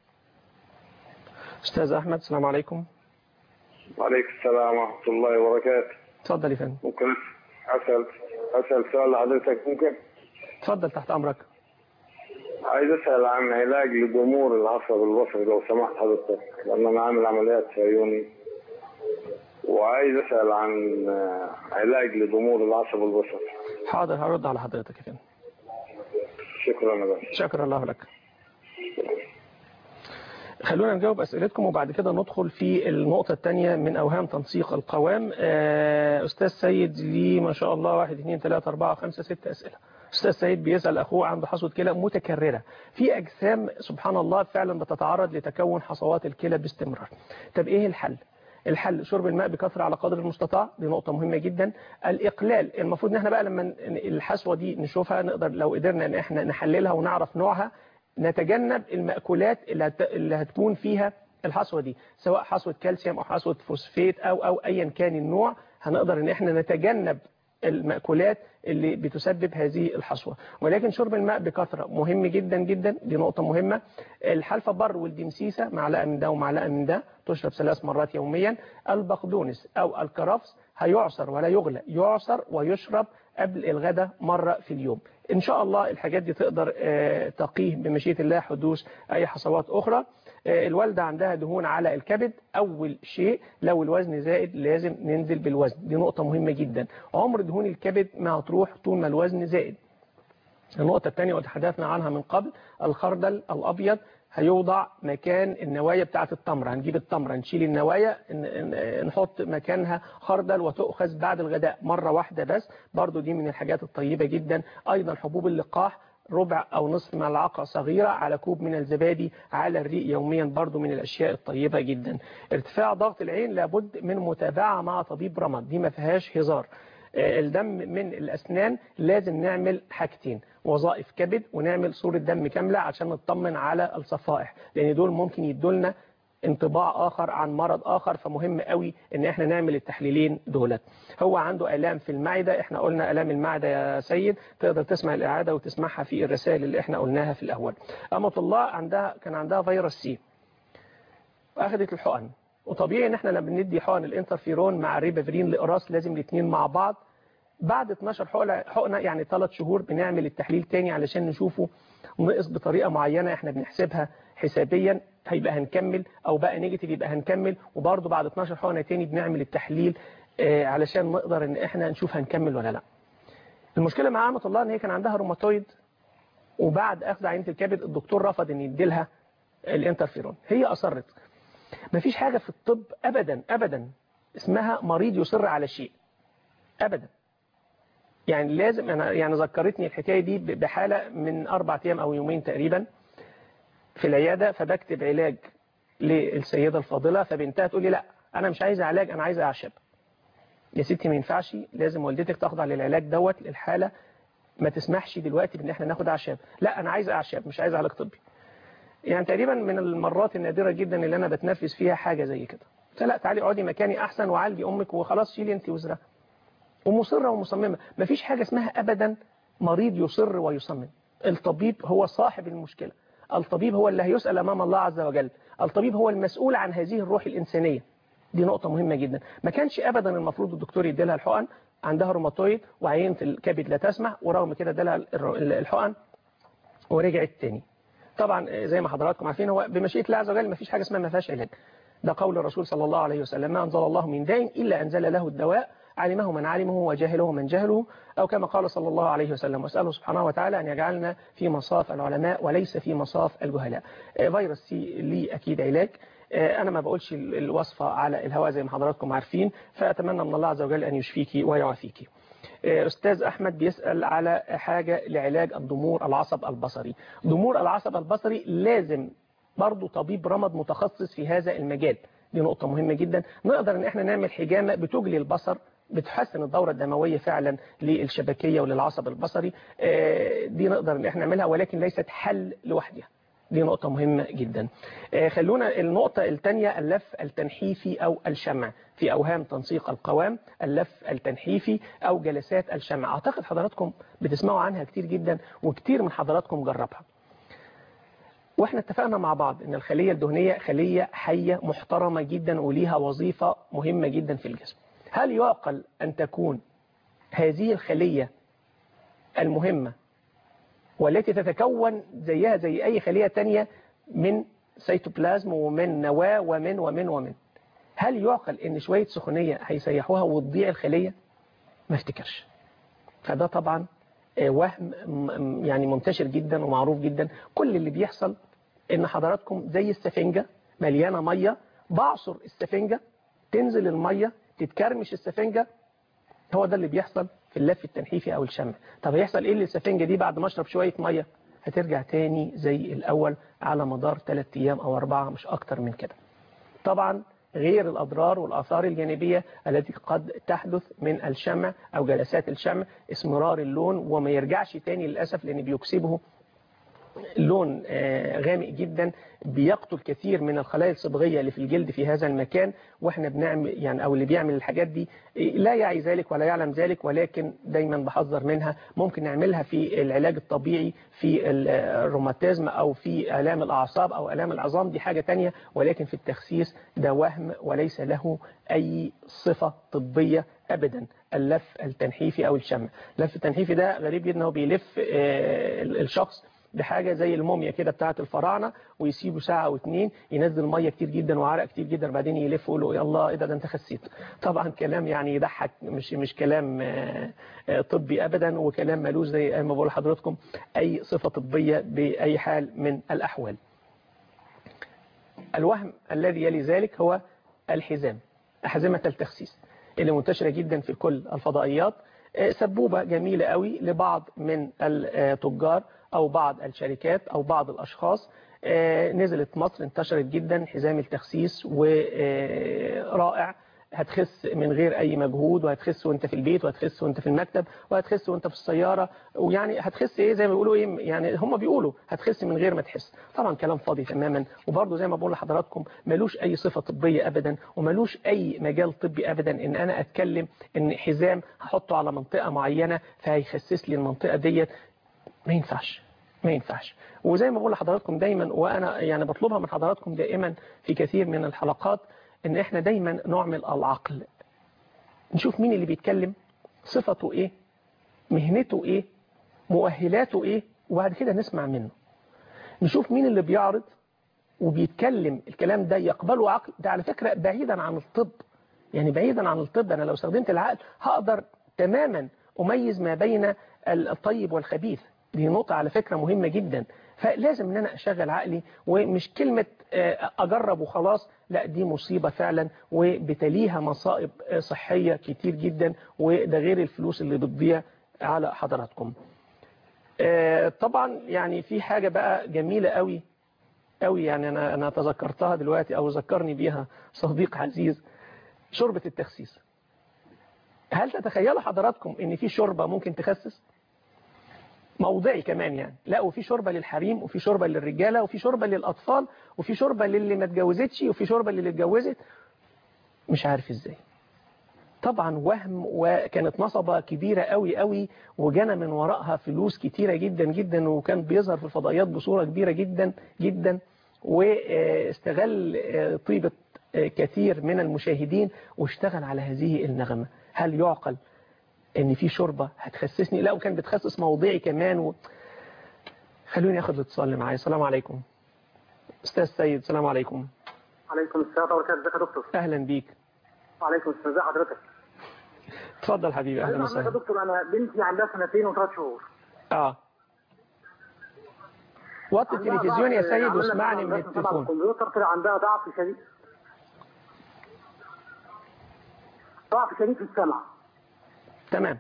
استاذ احمد السلام عليكم وعليكم السلام ورحمه الله وبركاته اتفضل يا فندم ممكن اسال اسال سؤال لحضرتك ممكن اتفضل تحت امرك عايز اسال عن علاج لضمور العصب البصري لو سمحت حضرتك لان انا عامل عمليات في عيوني وعايز اسال عن آه، علاج لضمور العصب البصري حاضر هرد على حضرتك يا فندم شكرا يا باشا شكر الله لك خلونا نجاوب أسئلتكم وبعد كده ندخل في النقطة الثانية من أوهام تنسيق القوام آه، أستاذ سيد لي ما شاء الله واحد اثنين ثلاثة أربعة خمسة ستة أسئلة أستاذ سيد بيسأل أخوه عنده حصوة كلى متكررة في أجسام سبحان الله فعلا بتتعرض لتكون حصوات الكلى باستمرار طب إيه الحل؟ الحل شرب الماء بكثرة على قدر المستطاع دي نقطة مهمة جدا الإقلال المفروض ان احنا بقى لما ن- الحصوة دي نشوفها نقدر لو قدرنا ان احنا نحللها ونعرف نوعها نتجنب المأكولات اللي, هت... اللي هتكون فيها الحصوة دي سواء حصوة كالسيوم أو حصوة فوسفيت أو أو أيا كان النوع هنقدر ان احنا نتجنب المأكولات اللي بتسبب هذه الحصوة ولكن شرب الماء بكثرة مهم جدا جدا دي نقطة مهمة الحلفة بر والدمسيسة معلقة من ده ومعلقة من ده تشرب ثلاث مرات يوميا البقدونس أو الكرفس هيعصر ولا يغلى يعصر ويشرب قبل الغداء مرة في اليوم إن شاء الله الحاجات دي تقدر آه، تقيه بمشيئة الله حدوث أي حصوات أخرى آه، الوالدة عندها دهون على الكبد أول شيء لو الوزن زائد لازم ننزل بالوزن دي نقطة مهمة جدا عمر دهون الكبد ما هتروح طول ما الوزن زائد النقطة الثانية وتحدثنا عنها من قبل الخردل الأبيض هيوضع مكان النوايا بتاعة التمرة هنجيب التمرة نشيل النوايا ن- ن- نحط مكانها خردل وتؤخذ بعد الغداء مرة واحدة بس برضو دي من الحاجات الطيبة جدا أيضا حبوب اللقاح ربع أو نصف ملعقة صغيرة على كوب من الزبادي على الريق يوميا برضو من الأشياء الطيبة جدا ارتفاع ضغط العين لابد من متابعة مع طبيب رمد دي ما فيهاش هزار آه، الدم من الأسنان لازم نعمل حاجتين وظائف كبد ونعمل صورة دم كاملة عشان نطمن على الصفائح لأن دول ممكن يدولنا انطباع آخر عن مرض آخر فمهم قوي ان احنا نعمل التحليلين دولت هو عنده آلام في المعدة احنا قلنا آلام المعدة يا سيد تقدر تسمع الإعادة وتسمعها في الرسائل اللي احنا قلناها في الأول أمة الله عندها كان عندها فيروس سي واخدت الحقن وطبيعي ان احنا لما بندي حقن الانترفيرون مع الريبافرين لقراص لازم الاثنين مع بعض بعد 12 حقنه حقنه يعني 3 شهور بنعمل التحليل تاني علشان نشوفه نقص بطريقه معينه احنا بنحسبها حسابيا هيبقى هنكمل او بقى نيجاتيف يبقى هنكمل وبرده بعد 12 حقنه تاني بنعمل التحليل آه، علشان نقدر ان احنا نشوف هنكمل ولا لا المشكله مع عامه الله ان هي كان عندها روماتويد وبعد اخذ عينه الكبد الدكتور رفض ان يديلها الانترفيرون هي اصرت مفيش حاجه في الطب ابدا ابدا اسمها مريض يصر على شيء ابدا يعني لازم انا يعني ذكرتني الحكايه دي ب- بحاله من اربع ايام او يومين تقريبا في العياده فبكتب علاج للسيده الفاضله فبنتها تقول لي لا انا مش عايزه علاج انا عايزه اعشاب يا ستي ما ينفعش لازم والدتك تخضع للعلاج دوت للحاله ما تسمحش دلوقتي بان احنا ناخد اعشاب لا انا عايزه اعشاب مش عايزه علاج طبي يعني تقريبا من المرات النادره جدا اللي انا بتنفذ فيها حاجه زي كده قلت لها لا تعالي اقعدي مكاني احسن وعالجي امك وخلاص شيلي انت وزرها ومصرة ومصممة مفيش حاجة اسمها أبدا مريض يصر ويصمم الطبيب هو صاحب المشكلة الطبيب هو اللي هيسأل أمام الله عز وجل الطبيب هو المسؤول عن هذه الروح الإنسانية دي نقطة مهمة جدا ما كانش أبدا المفروض الدكتور يديلها الحقن عندها روماتويد وعينة الكبد لا تسمح ورغم كده ادالها الر- الحقن ورجعت تاني طبعا زي ما حضراتكم عارفين هو بمشيئة الله عز وجل ما فيش حاجة اسمها ما فيهاش علاج ده قول الرسول صلى الله عليه وسلم ما أنزل الله من داء إلا أنزل له الدواء علمه من علمه وجاهله من جهله أو كما قال صلى الله عليه وسلم واسأله سبحانه وتعالى أن يجعلنا في مصاف العلماء وليس في مصاف الجهلاء آه، فيروس سي ليه أكيد علاج آه، أنا ما بقولش ال- الوصفة على الهواء زي ما حضراتكم عارفين فأتمنى من الله عز وجل أن يشفيك ويعافيك آه، أستاذ أحمد بيسأل على حاجة لعلاج الضمور العصب البصري ضمور العصب البصري لازم برضو طبيب رمد متخصص في هذا المجال دي نقطة مهمة جدا نقدر ان احنا نعمل حجامة بتجلي البصر بتحسن الدورة الدموية فعلا للشبكية وللعصب البصري آه، دي نقدر ان احنا نعملها ولكن ليست حل لوحدها دي نقطة مهمة جدا آه، خلونا النقطة الثانية اللف التنحيفي أو الشمع في أوهام تنسيق القوام اللف التنحيفي أو جلسات الشمع أعتقد حضراتكم بتسمعوا عنها كتير جدا وكتير من حضراتكم جربها واحنا اتفقنا مع بعض ان الخلية الدهنية خلية حية محترمة جدا وليها وظيفة مهمة جدا في الجسم هل يعقل ان تكون هذه الخلية المهمة والتي تتكون زيها زي اي خلية تانية من سيتوبلازم ومن نواة ومن ومن ومن هل يعقل ان شوية سخونية هيسيحوها وتضيع الخلية ما افتكرش فده طبعا آه، وهم م- يعني منتشر جدا ومعروف جدا كل اللي بيحصل ان حضراتكم زي السفنجة مليانة مية بعصر السفنجة تنزل المية تتكرمش السفنجة هو ده اللي بيحصل في اللف التنحيفي او الشمع طب هيحصل ايه للسفنجة دي بعد ما اشرب شوية مية هترجع تاني زي الاول على مدار 3 ايام او 4 مش اكتر من كده طبعا غير الأضرار والآثار الجانبية التي قد تحدث من الشمع أو جلسات الشمع اسمرار اللون وما يرجعش تاني للأسف لأن بيكسبه لون آه، غامق جدا بيقتل كثير من الخلايا الصبغية اللي في الجلد في هذا المكان واحنا بنعمل يعني او اللي بيعمل الحاجات دي آه، لا يعي ذلك ولا يعلم ذلك ولكن دايما بحذر منها ممكن نعملها في العلاج الطبيعي في ال- آه، الروماتيزم او في الام الاعصاب او الام العظام دي حاجة تانية ولكن في التخسيس ده وهم وليس له اي صفة طبية ابدا اللف التنحيفي او الشمع اللف التنحيفي ده غريب جدا هو بيلف آه، الشخص بحاجة زي الموميا كده بتاعة الفراعنة ويسيبه ساعة او اتنين ينزل مية كتير جدا وعرق كتير جدا بعدين يلف ويقول له يلا ايه ده ده انت خسيت طبعا كلام يعني يضحك مش مش كلام آه، آه، طبي ابدا وكلام ملوش زي ما بقول لحضراتكم اي صفة طبية باي حال من الاحوال الوهم الذي يلي ذلك هو الحزام أحزمة التخسيس اللي منتشرة جدا في كل الفضائيات آه، سبوبة جميلة قوي لبعض من التجار أو بعض الشركات أو بعض الأشخاص آه، نزلت مصر انتشرت جدا حزام التخسيس ورائع هتخس من غير أي مجهود وهتخس وانت في البيت وهتخس وانت في المكتب وهتخس وانت في السيارة ويعني هتخس ايه زي ما بيقولوا ايه يعني هم بيقولوا هتخس من غير ما تحس طبعا كلام فاضي تماما وبرضه زي ما بقول لحضراتكم ملوش اي صفة طبية ابدا وملوش اي مجال طبي ابدا ان انا اتكلم ان حزام هحطه على منطقة معينة فهيخسس لي المنطقة ديت ما ينفعش ما ينفعش وزي ما بقول لحضراتكم دايما وانا يعني بطلبها من حضراتكم دائما في كثير من الحلقات ان احنا دايما نعمل العقل نشوف مين اللي بيتكلم صفته ايه مهنته ايه مؤهلاته ايه وبعد كده نسمع منه نشوف مين اللي بيعرض وبيتكلم الكلام ده يقبله عقل ده على فكرة بعيدا عن الطب يعني بعيدا عن الطب انا لو استخدمت العقل هقدر تماما اميز ما بين الطيب والخبيث دي نقطة على فكرة مهمة جدا فلازم ان انا اشغل عقلي ومش كلمة آه، اجرب وخلاص لا دي مصيبة فعلا وبتليها مصائب آه، صحية كتير جدا وده غير الفلوس اللي بتضيع على حضراتكم آه، طبعا يعني في حاجة بقى جميلة قوي قوي يعني انا انا تذكرتها دلوقتي او ذكرني بيها صديق عزيز شوربة التخسيس هل تتخيلوا حضراتكم ان في شوربة ممكن تخسس موضعي كمان يعني لا وفي شوربة للحريم وفي شوربة للرجالة وفي شوربة للأطفال وفي شوربة للي ما اتجوزتش وفي شوربة للي اتجوزت مش عارف ازاي طبعا وهم وكانت نصبة كبيرة قوي قوي وجانا من وراءها فلوس كتيرة جدا جدا وكان بيظهر في الفضائيات بصورة كبيرة جدا جدا واستغل طيبة كثير من المشاهدين واشتغل على هذه النغمة هل يعقل ان في شوربة هتخسسني لا وكان بتخسس موضعي كمان و... خلوني اخد الاتصال اللي معايا السلام عليكم استاذ سيد السلام عليكم عليكم السلام ورحمة الله ازيك يا دكتور اهلا بيك وعليكم السلام ازي حضرتك اتفضل حبيبي اهلا يا وسهلا دكتور انا بنتي عندها سنتين وثلاث شهور اه وطي عندها التلفزيون يا ضعف- سيد عملنا واسمعني من عملنا طبعا التليفون الكمبيوتر طلع عندها ضعف شديد ضعف شديد في السمع تمام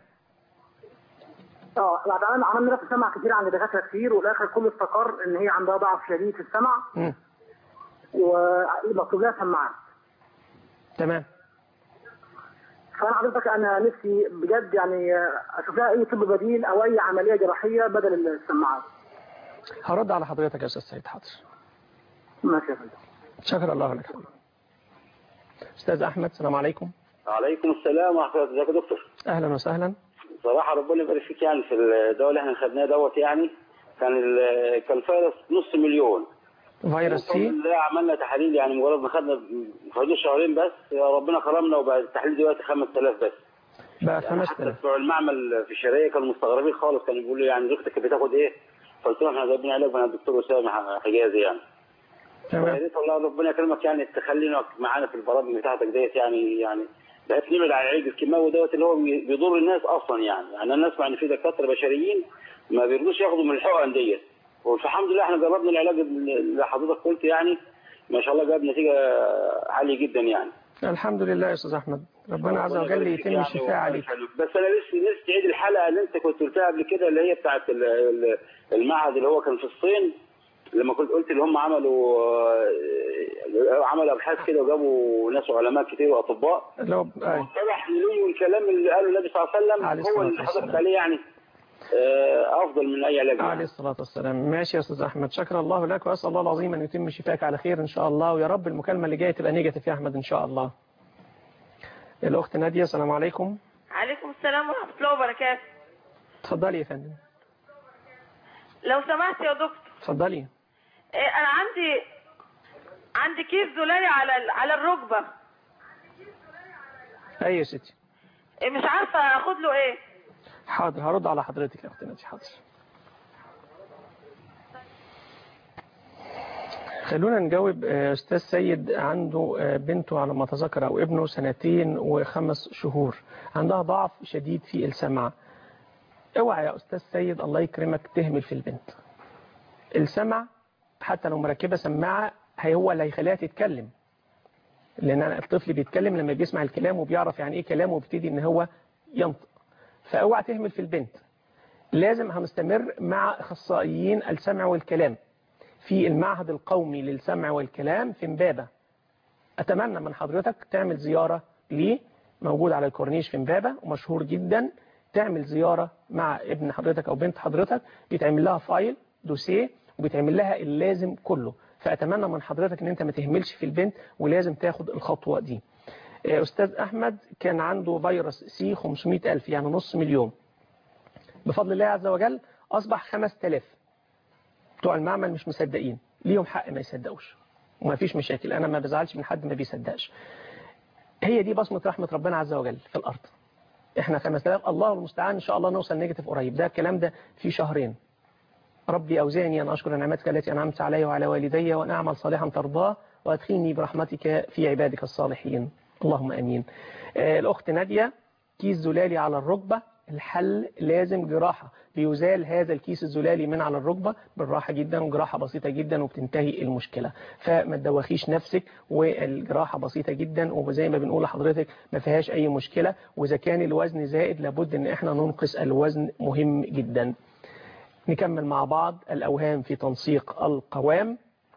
اه بعد عملنا عملنا في السمع كتير عند دكاتره كتير والاخر كله استقر ان هي عندها ضعف شديد في السمع مم. ومطلوب لها سماعات تمام فانا حضرتك انا نفسي بجد يعني اشوف لها اي طب بديل او اي عمليه جراحيه بدل السماعات هرد على حضرتك يا استاذ سيد حاضر ماشي يا فندم شكر الله لك حبيبي استاذ احمد السلام عليكم عليكم السلام ورحمة الله ازيك يا دكتور اهلا وسهلا صراحة ربنا يبارك فيك يعني في الدواء اللي احنا خدناه دوت يعني كان ال- كان فيروس نص مليون فيروس الحمد سي لله عملنا تحاليل يعني مجرد ما خدنا ما خدوش شهرين بس يا ربنا كرمنا وبقى التحليل دلوقتي 5000 بس بقى يعني حتى 5000 بتوع المعمل في الشرقية كانوا مستغربين خالص كانوا بيقولوا يعني زوجتك بتاخد ايه؟ فقلت لهم احنا جايبين علاج من الدكتور اسامه حجازي يعني يا تمام ريت والله ربنا يكرمك يعني تخلينا معانا في البرامج بتاعتك ديت يعني يعني بحيث نبعد عن العلاج الكيماوي دوت اللي هو بي- بيضر الناس اصلا يعني يعني انا اسمع ان في دكاتره بشريين ما بيرضوش ياخدوا من الحقن ديت والحمد لله احنا جربنا العلاج اللي حضرتك قلت يعني ما شاء الله جاب نتيجه عاليه جدا يعني الحمد لله يا استاذ احمد ربنا عز وجل يبارك فيك يتم يعني الشفاء وربنا عليك يخليك. بس انا لسه نفسي تعيد الحلقه اللي انت كنت قلتها قبل كده اللي هي بتاعت ال- ال- المعهد اللي هو كان في الصين لما كنت قلت اللي هم عملوا آه، عملوا ابحاث كده وجابوا ناس علماء كتير واطباء لو أي. اتضح لي الكلام اللي قاله النبي صلى الله عليه وسلم عليه هو الصلاة اللي حضرتك والسلام. عليه يعني آه، افضل من اي علاج عليه يعني. الصلاة والسلام ماشي يا أستاذ أحمد شكر الله لك وأسأل الله العظيم أن يتم شفاك على خير إن شاء الله ويا رب المكالمة اللي جاية تبقى نيجاتيف يا أحمد إن شاء الله الأخت نادية السلام عليكم عليكم السلام ورحمة الله وبركاته اتفضلي يا فندم لو سمحت يا دكتور اتفضلي إيه، أنا عندي عندي كيس زلالي على ال- على الركبة أي يا ستي إيه، مش عارفه اخد له ايه حاضر هرد على حضرتك يا اختي نادي حاضر خلونا نجاوب آه، استاذ سيد عنده آه، بنته على ما اتذكر او ابنه سنتين وخمس شهور عندها ضعف شديد في السمع اوعى يا استاذ سيد الله يكرمك تهمل في البنت السمع حتى لو مركبه سماعه هي هو اللي هيخليها تتكلم لان الطفل بيتكلم لما بيسمع الكلام وبيعرف يعني ايه كلام وبيبتدي ان هو ينطق فاوعى تهمل في البنت لازم هنستمر مع اخصائيين السمع والكلام في المعهد القومي للسمع والكلام في امبابة اتمنى من حضرتك تعمل زيارة ليه موجود على الكورنيش في امبابة ومشهور جدا تعمل زيارة مع ابن حضرتك او بنت حضرتك بيتعمل لها فايل دوسيه وبيتعمل لها اللازم كله فاتمنى من حضرتك ان انت ما تهملش في البنت ولازم تاخد الخطوة دي آه، استاذ احمد كان عنده فيروس سي 500 الف يعني نص مليون بفضل الله عز وجل اصبح 5000 بتوع المعمل مش مصدقين ليهم حق ما يصدقوش وما فيش مشاكل انا ما بزعلش من حد ما بيصدقش هي دي بصمة رحمة ربنا عز وجل في الارض احنا 5000 الله المستعان ان شاء الله نوصل نيجاتيف قريب ده الكلام ده في شهرين ربي أوزعني أن أشكر نعمتك التي أنعمت علي وعلى والدي وأن أعمل صالحا ترضاه وأدخلني برحمتك في عبادك الصالحين اللهم أمين آه، الأخت نادية كيس زلالي على الركبة الحل لازم جراحة بيزال هذا الكيس الزلالي من على الركبة بالراحة جدا وجراحة بسيطة جدا وبتنتهي المشكلة فما تدوخيش نفسك والجراحة بسيطة جدا وزي ما بنقول لحضرتك ما فيهاش أي مشكلة وإذا كان الوزن زائد لابد إن إحنا ننقص الوزن مهم جدا نكمل مع بعض الأوهام في تنسيق القوام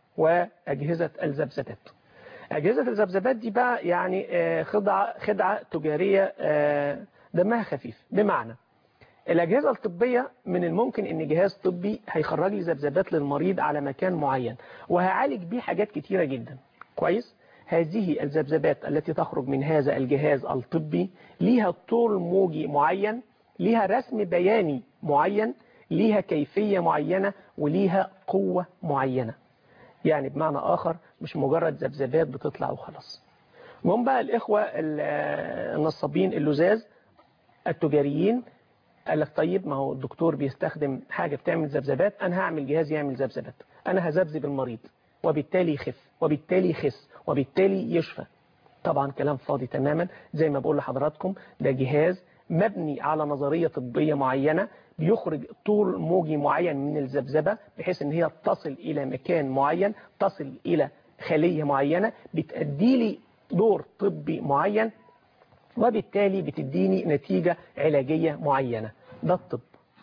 وأجهزة الذبذبات أجهزة الذبذبات دي بقى يعني آه، خدعة خدعة تجارية آه، دمها خفيف بمعنى الأجهزة الطبية من الممكن أن جهاز طبي هيخرج لي ذبذبات للمريض على مكان معين وهعالج بيه حاجات كتيرة جدا كويس هذه الذبذبات التي تخرج من هذا الجهاز الطبي ليها طول موجي معين ليها رسم بياني معين ليها كيفية معينة وليها قوة معينة يعني بمعنى آخر مش مجرد ذبذبات بتطلع وخلاص وهم بقى الإخوة ال- النصابين اللزاز التجاريين قال لك طيب ما هو الدكتور بيستخدم حاجة بتعمل ذبذبات أنا هعمل جهاز يعمل ذبذبات أنا هذبذب المريض وبالتالي يخف وبالتالي يخس وبالتالي يشفى طبعا كلام فاضي تماما زي ما بقول لحضراتكم ده جهاز مبني على نظرية طبية معينة بيخرج طول موجي معين من الذبذبة بحيث ان هي تصل الى مكان معين تصل الى خلية معينة بتأدي لي دور طبي معين وبالتالي بتديني نتيجة علاجية معينة ده الطب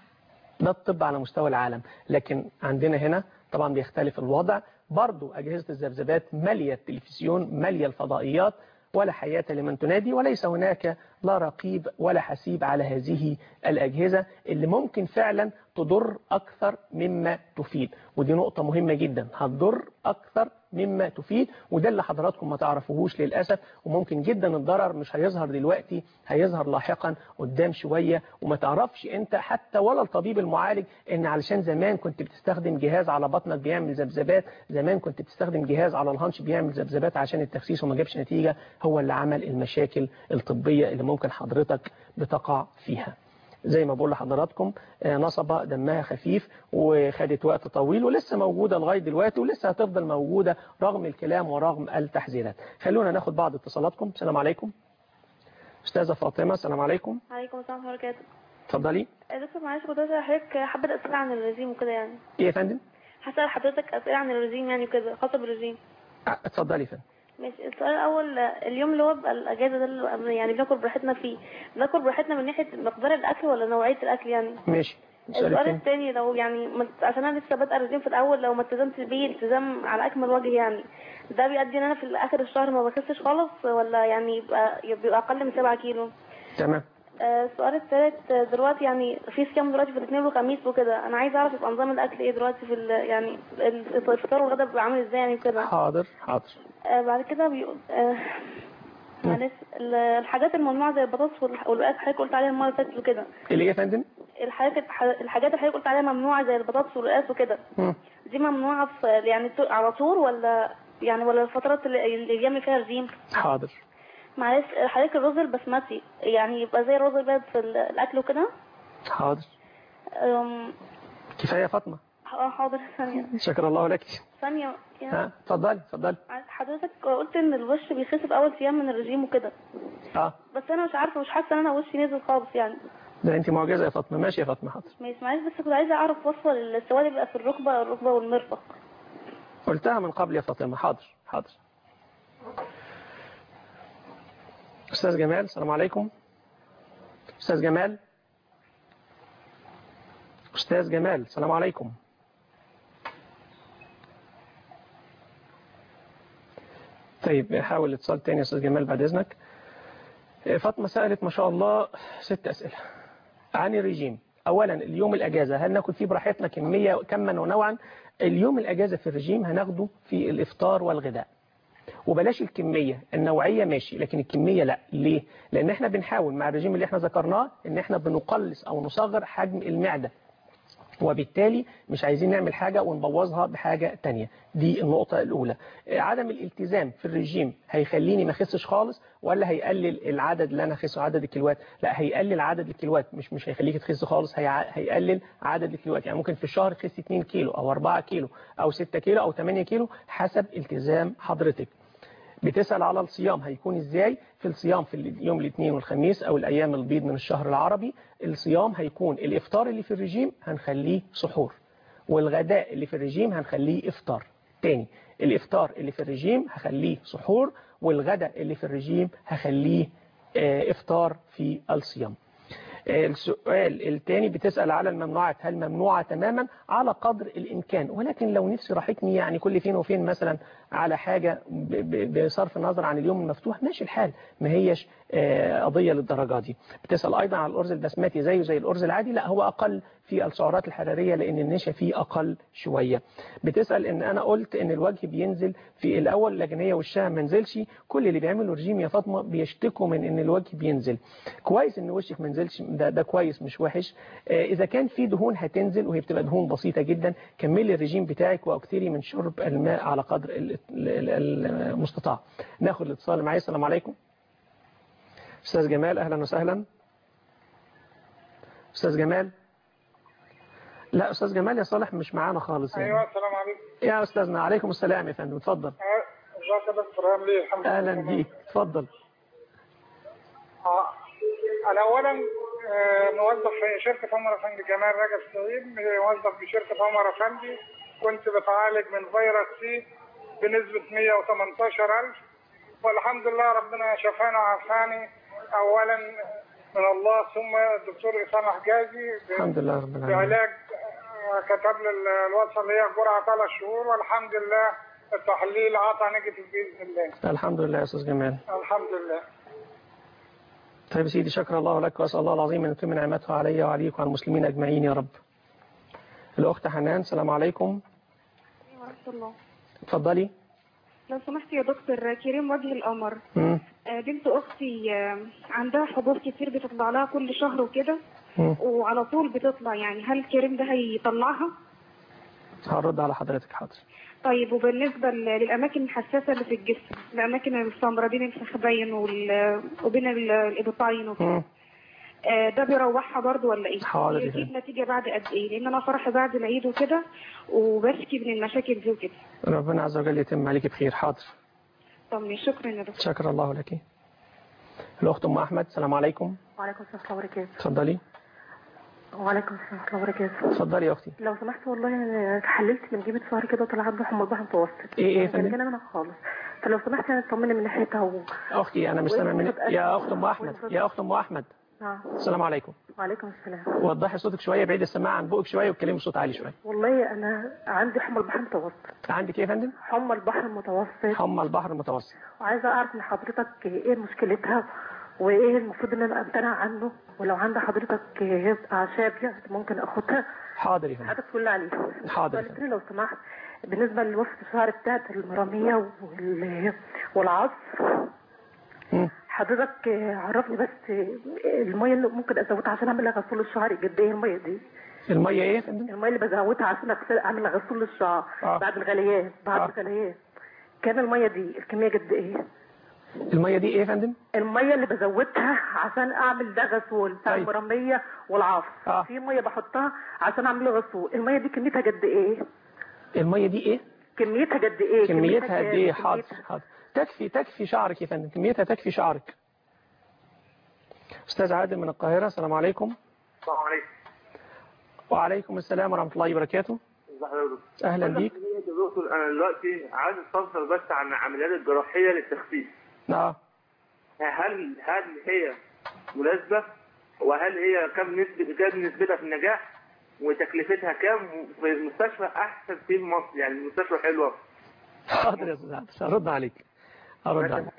ده الطب على مستوى العالم لكن عندنا هنا طبعا بيختلف الوضع برضو أجهزة الذبذبات مالية التلفزيون مالية الفضائيات ولا حياة لمن تنادي وليس هناك لا رقيب ولا حسيب على هذه الأجهزة اللي ممكن فعلا تضر أكثر مما تفيد ودي نقطة مهمة جدا هتضر أكثر مما تفيد وده اللي حضراتكم ما تعرفوهوش للأسف وممكن جدا الضرر مش هيظهر دلوقتي هيظهر لاحقا قدام شوية وما تعرفش انت حتى ولا الطبيب المعالج ان علشان زمان كنت بتستخدم جهاز على بطنك بيعمل ذبذبات زمان كنت بتستخدم جهاز على الهانش بيعمل ذبذبات عشان التخسيس وما جابش نتيجة هو اللي عمل المشاكل الطبية اللي ممكن حضرتك بتقع فيها زي ما بقول لحضراتكم آه، نصبة دمها خفيف وخدت وقت طويل ولسه موجودة لغاية دلوقتي ولسه هتفضل موجودة رغم الكلام ورغم التحذيرات خلونا ناخد بعض اتصالاتكم السلام عليكم أستاذة فاطمة السلام عليكم عليكم السلام ورحمة الله وبركاته اتفضلي آه، دكتور معلش كنت عايزة حضرتك حبة أسئلة عن الرجيم وكده يعني ايه يا فندم هسأل حضرتك أسئلة عن الرجيم يعني وكده خاصة بالرجيم آه، اتفضلي يا فندم ماشي السؤال الأول آه، اليوم اللي هو بقى الأجازة ده اللي يعني بناكل براحتنا فيه بناكل براحتنا من ناحية مقدار الأكل ولا نوعية الأكل يعني ماشي السؤال السؤال الثاني الثاني لو يعني ما- عشان انا لسه بادئه الرجيم في الاول لو ما التزمتش بيه التزام على اكمل وجه يعني ده بيؤدي ان انا في اخر الشهر ما بخسش خالص ولا يعني يبقى يبقى اقل من 7 كيلو تمام آه، السؤال الثالث آه، دلوقتي يعني في صيام دلوقتي في الاثنين والخميس وكده انا عايزه اعرف يبقى نظام الاكل ايه دلوقتي في ال- يعني الفطار والغدا بيبقى عامل ازاي يعني كده حاضر حاضر آه، بعد كده بيقول آه، معلش ال- الحاجات الممنوعه زي البطاطس والح- والوقاق حضرتك قلت عليها المره اللي فاتت وكده اللي ايه يا فندم الحاجات الحاجات اللي حضرتك قلت عليها ممنوعه زي البطاطس والرقاق وكده مم. دي ممنوعه في يعني تو- على طول ولا يعني ولا الفترات اللي اللي بيعمل فيها رجيم حاضر معلش حضرتك الرز البسمتي يعني يبقى زي الرز البلد في ال- الاكل وكده حاضر أم، كفايه يا فاطمه اه حاضر ثانيه شكر الله لك ثانيه يعني ها اتفضلي اتفضلي حضرتك قلت ان الوش بيخس في اول ايام من الرجيم وكده اه بس انا مش عارفه مش حاسه ان انا وشي نزل خالص يعني ده انت معجزه يا فاطمه ماشي يا فاطمه حاضر ماشي معلش بس كنت عايزه اعرف وصفه للسواد اللي بيبقى في الركبه الركبه والمرفق قلتها من قبل يا فاطمه حاضر حاضر استاذ جمال السلام عليكم استاذ جمال استاذ جمال السلام عليكم طيب حاول اتصال تاني يا استاذ جمال بعد اذنك فاطمه سالت ما شاء الله ست اسئله عن الرجيم اولا اليوم الاجازه هل ناكل فيه براحتنا كميه كما ونوعا اليوم الاجازه في الرجيم هناخده في الافطار والغداء وبلاش الكمية النوعية ماشي لكن الكمية لا ليه لان احنا بنحاول مع الرجيم اللي احنا ذكرناه ان احنا بنقلص او نصغر حجم المعدة وبالتالي مش عايزين نعمل حاجة ونبوظها بحاجة تانية دي النقطة الأولى عدم الالتزام في الرجيم هيخليني ما اخسش خالص ولا هيقلل العدد اللي أنا أخسه عدد الكيلوات لا هيقلل عدد الكيلوات مش مش هيخليك تخس خالص هي... هيقلل عدد الكيلوات يعني ممكن في الشهر تخس 2 كيلو أو 4 كيلو أو 6 كيلو أو 8 كيلو حسب التزام حضرتك بتسأل على الصيام هيكون ازاي في الصيام في اليوم الاثنين والخميس او الايام البيض من الشهر العربي الصيام هيكون الافطار اللي في الرجيم هنخليه سحور والغداء اللي في الرجيم هنخليه افطار تاني الافطار اللي في الرجيم هخليه سحور والغداء اللي في الرجيم هخليه اه افطار في الصيام السؤال الثاني بتسأل على الممنوعات هل ممنوعة تماما على قدر الإمكان ولكن لو نفسي راحتني يعني كل فين وفين مثلا على حاجة بصرف النظر عن اليوم المفتوح ماشي الحال ما هيش قضية للدرجة دي بتسأل أيضا على الأرز البسمتي زيه زي الأرز العادي لا هو أقل في السعرات الحرارية لأن النشا فيه أقل شوية بتسأل إن أنا قلت إن الوجه بينزل في الأول لكن هي وشها ما نزلش كل اللي بيعملوا رجيم يا فاطمة بيشتكوا من إن الوجه بينزل كويس إن وشك ما نزلش ده, ده كويس مش وحش إذا كان في دهون هتنزل وهي بتبقى دهون بسيطة جدا كملي الرجيم بتاعك وأكثري من شرب الماء على قدر المستطاع ناخد الاتصال معايا السلام عليكم أستاذ جمال أهلا وسهلا أستاذ جمال لا أستاذ جمال يا صالح مش معانا خالص يعني. أيوة السلام عليكم يا أستاذنا عليكم السلام يا فندم اتفضل ازيك يا دكتور عامل ايه الحمد لله أهلا بيك اتفضل آه. أنا أولا آه، موظف في شركة عمر أفندي جمال رجب سعيد موظف في شركة عمر أفندي كنت بتعالج من فيروس سي بنسبة 118000 والحمد لله ربنا شفانا وعافاني أولا من الله ثم الدكتور إسامة حجازي ب- الحمد لله رب العالمين بعلاج آه، كتب لي ال- الوصفة اللي هي جرعة ثلاث شهور والحمد لله التحليل عطى نيجاتيف بإذن الله الحمد لله يا أستاذ جمال الحمد لله طيب يا سيدي شكر الله لك وأسأل الله العظيم أن يتم نعمته علي وعليك وعلى المسلمين أجمعين يا رب الأخت حنان السلام عليكم ورحمة الله اتفضلي لو سمحت يا دكتور كريم وجه القمر مم. آه، بنت اختي آه، عندها حبوب كتير بتطلع لها كل شهر وكده مم. وعلى طول بتطلع يعني هل الكريم ده هيطلعها هرد على حضرتك حاضر طيب وبالنسبة ل- للأماكن الحساسة اللي في الجسم الأماكن السمراء بين الفخذين وال- وبين ال- الإبطين وكده مم. آه، ده بيروحها برضو ولا ايه؟ حاضر يا يجيب نتيجة بعد قد ايه؟ لأن أنا فرحي بعد العيد وكده وبشكي من المشاكل دي وكده. ربنا عز وجل يتم عليك بخير حاضر طب شكرا يا دكتور. شكر الله لك الأخت أم أحمد السلام عليكم وعليكم السلام ورحمة الله وبركاته اتفضلي وعليكم السلام ورحمة الله وبركاته اتفضلي يا أختي لو سمحت والله أنا حللت من جيبة شهر كده وطلع عنده حمى البحر متوسط إيه إيه يا كان فندم؟ جانا منها خالص فلو سمحت يعني تطمني من ناحيتها و... أختي أنا مش سامع منك يا أخت أم أحمد يا أخت أم أحمد نعم السلام عليكم وعليكم السلام وضحي صوتك شوية بعيد السماعة عن بقك شوية واتكلمي بصوت عالي شوية والله أنا عندي حمى البحر المتوسط عندك إيه يا فندم؟ حمى البحر المتوسط حمى البحر المتوسط وعايزة أعرف من حضرتك إيه مشكلتها وإيه المفروض إن أنا أمتنع عنه ولو عند حضرتك أعشاب يعني ممكن أخدها حاضر يا فندم حضرتك تقول لي عليها حاضر يا قلت لي لو سمحت بالنسبة لوصفة الشعر بتاعت المرامية وال... والعصر حضرتك عرفني بس المية اللي ممكن ازودها عشان اعمل غسول الشعر قد ايه المية دي المية إيه يا فندم؟ المية اللي بزودها عشان أغسل اعمل غسول للشعر آه. بعد الغليان بعد آه. الغليان كان المية دي الكمية قد ايه الميه دي ايه يا فندم الميه اللي بزودها عشان اعمل ده غسول بتاع طيب. المرميه والعصر آه. في ميه بحطها عشان اعمل له غسول الميه دي كميتها قد ايه الميه دي ايه كميتها قد ايه كميتها قد ايه كام؟ حاضر حاضر تكفي تكفي شعرك يا فندم كميتها تكفي شعرك استاذ عادل من القاهره السلام عليكم السلام عليكم وعليكم السلام ورحمه الله وبركاته ازي حضرتك أهلاً بيك. يا دكتور انا دلوقتي عايز استفسر بس عن العمليات الجراحيه للتخسيس اه هل هل هي مناسبه وهل هي كم نسبه كم نسبتها في النجاح وتكلفتها كام في المستشفى احسن في مصر يعني المستشفى حلوه حاضر يا استاذ عادل هرد عليك هرد عليك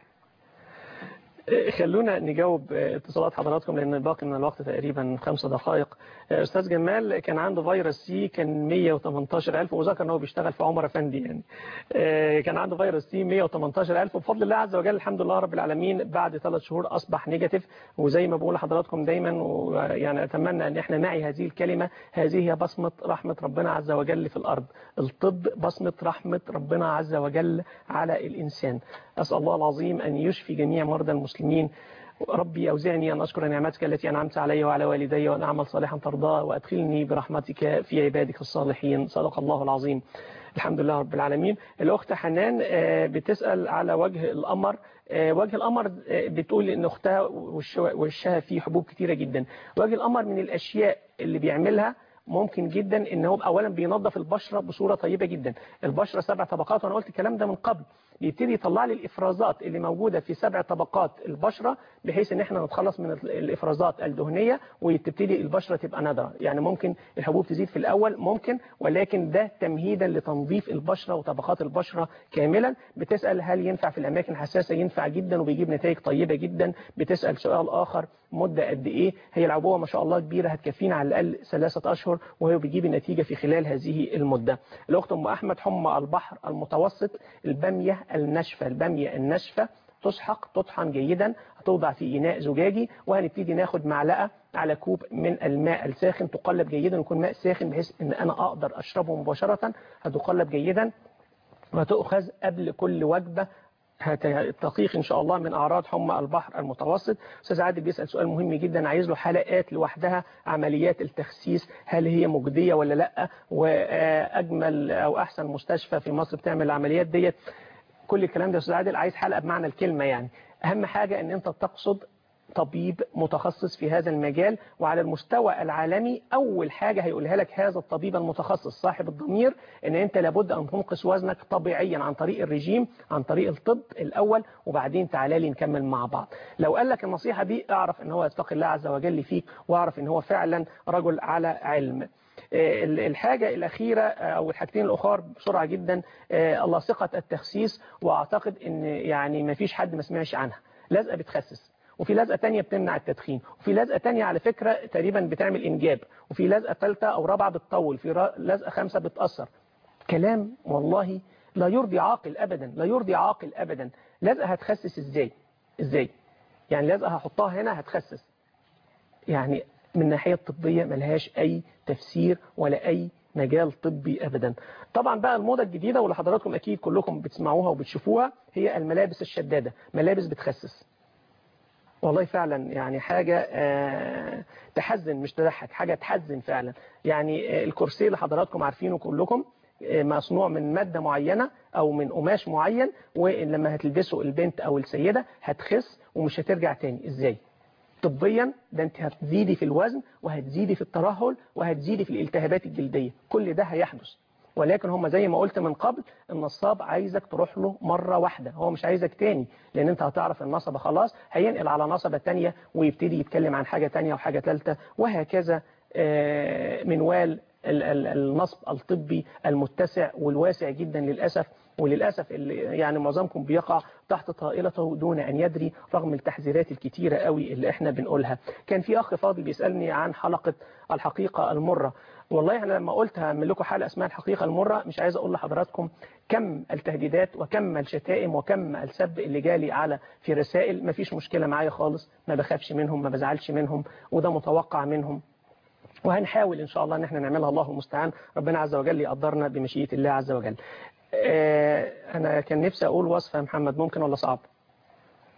إيه، خلونا نجاوب إيه، اتصالات حضراتكم لان الباقي من الوقت تقريبا خمس دقائق إيه، استاذ جمال كان عنده فيروس سي كان 118000 وذكر ان هو بيشتغل في عمر افندي يعني إيه، كان عنده فيروس سي 118000 وبفضل الله عز وجل الحمد لله رب العالمين بعد ثلاث شهور اصبح نيجاتيف وزي ما بقول لحضراتكم دايما ويعني اتمنى ان احنا نعي هذه الكلمه هذه هي بصمه رحمه ربنا عز وجل في الارض الطب بصمه رحمه ربنا عز وجل على الانسان اسال الله العظيم ان يشفي جميع مرضى المسلمين ربي أوزعني أن أشكر نعمتك التي أنعمت علي وعلى والدي وأن أعمل صالحا ترضاه وأدخلني برحمتك في عبادك الصالحين صدق الله العظيم الحمد لله رب العالمين الأخت حنان آه، بتسأل على وجه القمر آه، وجه القمر آه، بتقول إن أختها وش- وشها فيه حبوب كتيرة جدا وجه القمر من الأشياء اللي بيعملها ممكن جدا ان هو اولا بينظف البشره بصوره طيبه جدا البشره سبع طبقات وانا قلت الكلام ده من قبل بيبتدي يطلع لي الافرازات اللي موجوده في سبع طبقات البشره بحيث ان احنا نتخلص من الافرازات الدهنيه وتبتدي البشره تبقى نضره يعني ممكن الحبوب تزيد في الاول ممكن ولكن ده تمهيدا لتنظيف البشره وطبقات البشره كاملا بتسال هل ينفع في الاماكن الحساسه ينفع جدا وبيجيب نتائج طيبه جدا بتسال سؤال اخر مده قد ايه هي العبوه ما شاء الله كبيره هتكفينا على الاقل ثلاثه اشهر وهو بيجيب النتيجه في خلال هذه المده الاخت ام احمد حمى البحر المتوسط الباميه الناشفه الباميه الناشفه تسحق تطحن جيدا هتوضع في إناء زجاجي وهنبتدي ناخد معلقة على كوب من الماء الساخن تقلب جيدا يكون ماء ساخن بحيث ان انا اقدر اشربه مباشرة هتقلب جيدا وتؤخذ قبل كل وجبة هتقيق ان شاء الله من اعراض حمى البحر المتوسط استاذ عادل بيسال سؤال مهم جدا عايز له حلقات لوحدها عمليات التخسيس هل هي مجديه ولا لا واجمل او احسن مستشفى في مصر بتعمل العمليات ديت كل الكلام ده يا استاذ عادل عايز حلقه بمعنى الكلمه يعني اهم حاجه ان انت تقصد طبيب متخصص في هذا المجال وعلى المستوى العالمي أول حاجة هيقولها لك هذا الطبيب المتخصص صاحب الضمير ان انت لابد ان تنقص وزنك طبيعيا عن طريق الرجيم عن طريق الطب الأول وبعدين تعالى لي نكمل مع بعض لو قال لك النصيحة دي اعرف ان هو يتقي الله عز وجل فيك واعرف ان هو فعلا رجل على علم الحاجة الأخيرة أو الحاجتين الأخر بسرعة جدا الله ثقة التخسيس وأعتقد أن يعني ما فيش حد ما سمعش عنها لازقة بتخسس وفي لزقة تانية بتمنع التدخين وفي لزقة تانية على فكرة تقريبا بتعمل إنجاب وفي لزقة ثالثة أو رابعة بتطول في لزقة خامسة بتأثر كلام والله لا يرضي عاقل أبدا لا يرضي عاقل أبدا لزقة هتخسس إزاي إزاي يعني لزقة هحطها هنا هتخسس يعني من الناحية الطبية ملهاش أي تفسير ولا أي مجال طبي أبدا طبعا بقى الموضة الجديدة واللي حضراتكم أكيد كلكم بتسمعوها وبتشوفوها هي الملابس الشدادة ملابس بتخسس والله فعلا يعني حاجة أه تحزن مش تضحك حاجة تحزن فعلا يعني الكرسي اللي حضراتكم عارفينه كلكم مصنوع من مادة معينة أو من قماش معين ولما هتلبسه البنت أو السيدة هتخس ومش هترجع تاني إزاي طبيا ده انت هتزيدي في الوزن وهتزيدي في الترهل وهتزيدي في الالتهابات الجلدية كل ده هيحدث ولكن هم زي ما قلت من قبل النصاب عايزك تروح له مرة واحدة هو مش عايزك تاني لان انت هتعرف النصبة خلاص هينقل على نصبة تانية ويبتدي يتكلم عن حاجة تانية وحاجة ثالثة وهكذا منوال النصب الطبي المتسع والواسع جدا للأسف وللأسف اللي يعني معظمكم بيقع تحت طائلته دون أن يدري رغم التحذيرات الكتيرة قوي اللي احنا بنقولها كان في أخ فاضل بيسألني عن حلقة الحقيقة المرة والله أنا لما قلت هعمل لكم حلقة اسمها الحقيقة المرة مش عايز أقول لحضراتكم كم التهديدات وكم الشتائم وكم السب اللي جالي على في رسائل ما فيش مشكلة معايا خالص ما بخافش منهم ما بزعلش منهم وده متوقع منهم وهنحاول إن شاء الله أن احنا نعملها الله المستعان ربنا عز وجل يقدرنا بمشيئة الله عز وجل أنا كان نفسي أقول وصفة يا محمد ممكن ولا صعب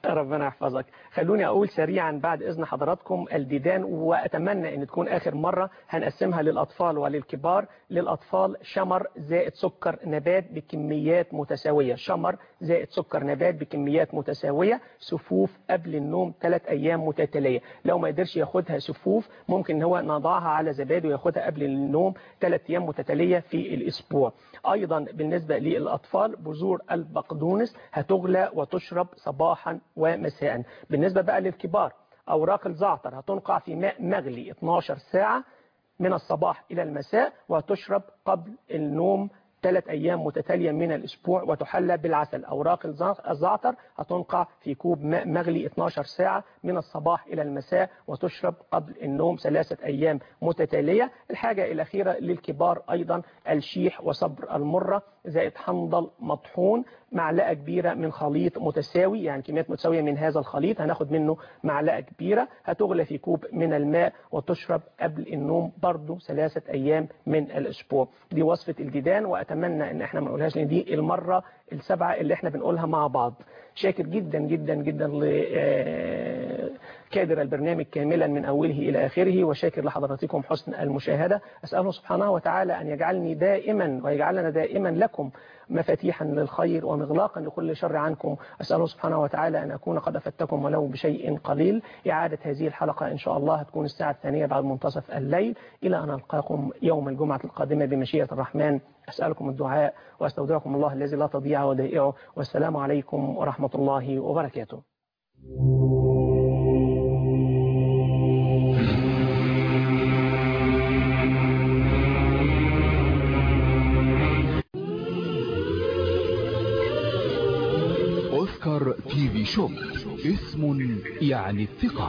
ربنا يحفظك خلوني أقول سريعا بعد إذن حضراتكم الديدان وأتمنى أن تكون آخر مرة هنقسمها للأطفال وللكبار للأطفال شمر زائد سكر نبات بكميات متساوية شمر زائد سكر نبات بكميات متساوية سفوف قبل النوم ثلاث أيام متتالية لو ما قدرش ياخدها سفوف ممكن ان هو نضعها على زبادي وياخدها قبل النوم ثلاث أيام متتالية في الأسبوع أيضا بالنسبة للأطفال بذور البقدونس هتغلى وتشرب صباحا ومساء بالنسبة بقى للكبار أوراق الزعتر هتنقع في ماء مغلي 12 ساعة من الصباح إلى المساء وتشرب قبل النوم ثلاث أيام متتالية من الأسبوع وتحلى بالعسل أوراق الزعتر هتنقع في كوب ماء مغلي 12 ساعة من الصباح إلى المساء وتشرب قبل النوم ثلاثة أيام متتالية الحاجة الأخيرة للكبار أيضا الشيح وصبر المرة زائد حنظل مطحون معلقة كبيرة من خليط متساوي يعني كميات متساوية من هذا الخليط هناخد منه معلقة كبيرة هتغلى في كوب من الماء وتشرب قبل النوم برضو ثلاثة أيام من الأسبوع دي وصفة الديدان وأتمنى أن احنا ما نقولهاش لأن دي المرة السبعة اللي احنا بنقولها مع بعض شاكر جدا جدا جدا لكادر البرنامج كاملا من أوله إلى آخره وشاكر لحضراتكم حسن المشاهدة أسأله سبحانه وتعالى أن يجعلني دائما ويجعلنا دائما لكم مفاتيحا للخير ومغلاقا لكل شر عنكم أسأله سبحانه وتعالى أن أكون قد أفدتكم ولو بشيء قليل إعادة هذه الحلقة إن شاء الله هتكون الساعة الثانية بعد منتصف الليل إلى أن ألقاكم يوم الجمعة القادمة بمشيئة الرحمن أسألكم الدعاء وأستودعكم الله الذي لا تضيع ودائعه والسلام عليكم ورحمة الله وبركاته أوسكار تي في شوب اسم يعني الثقة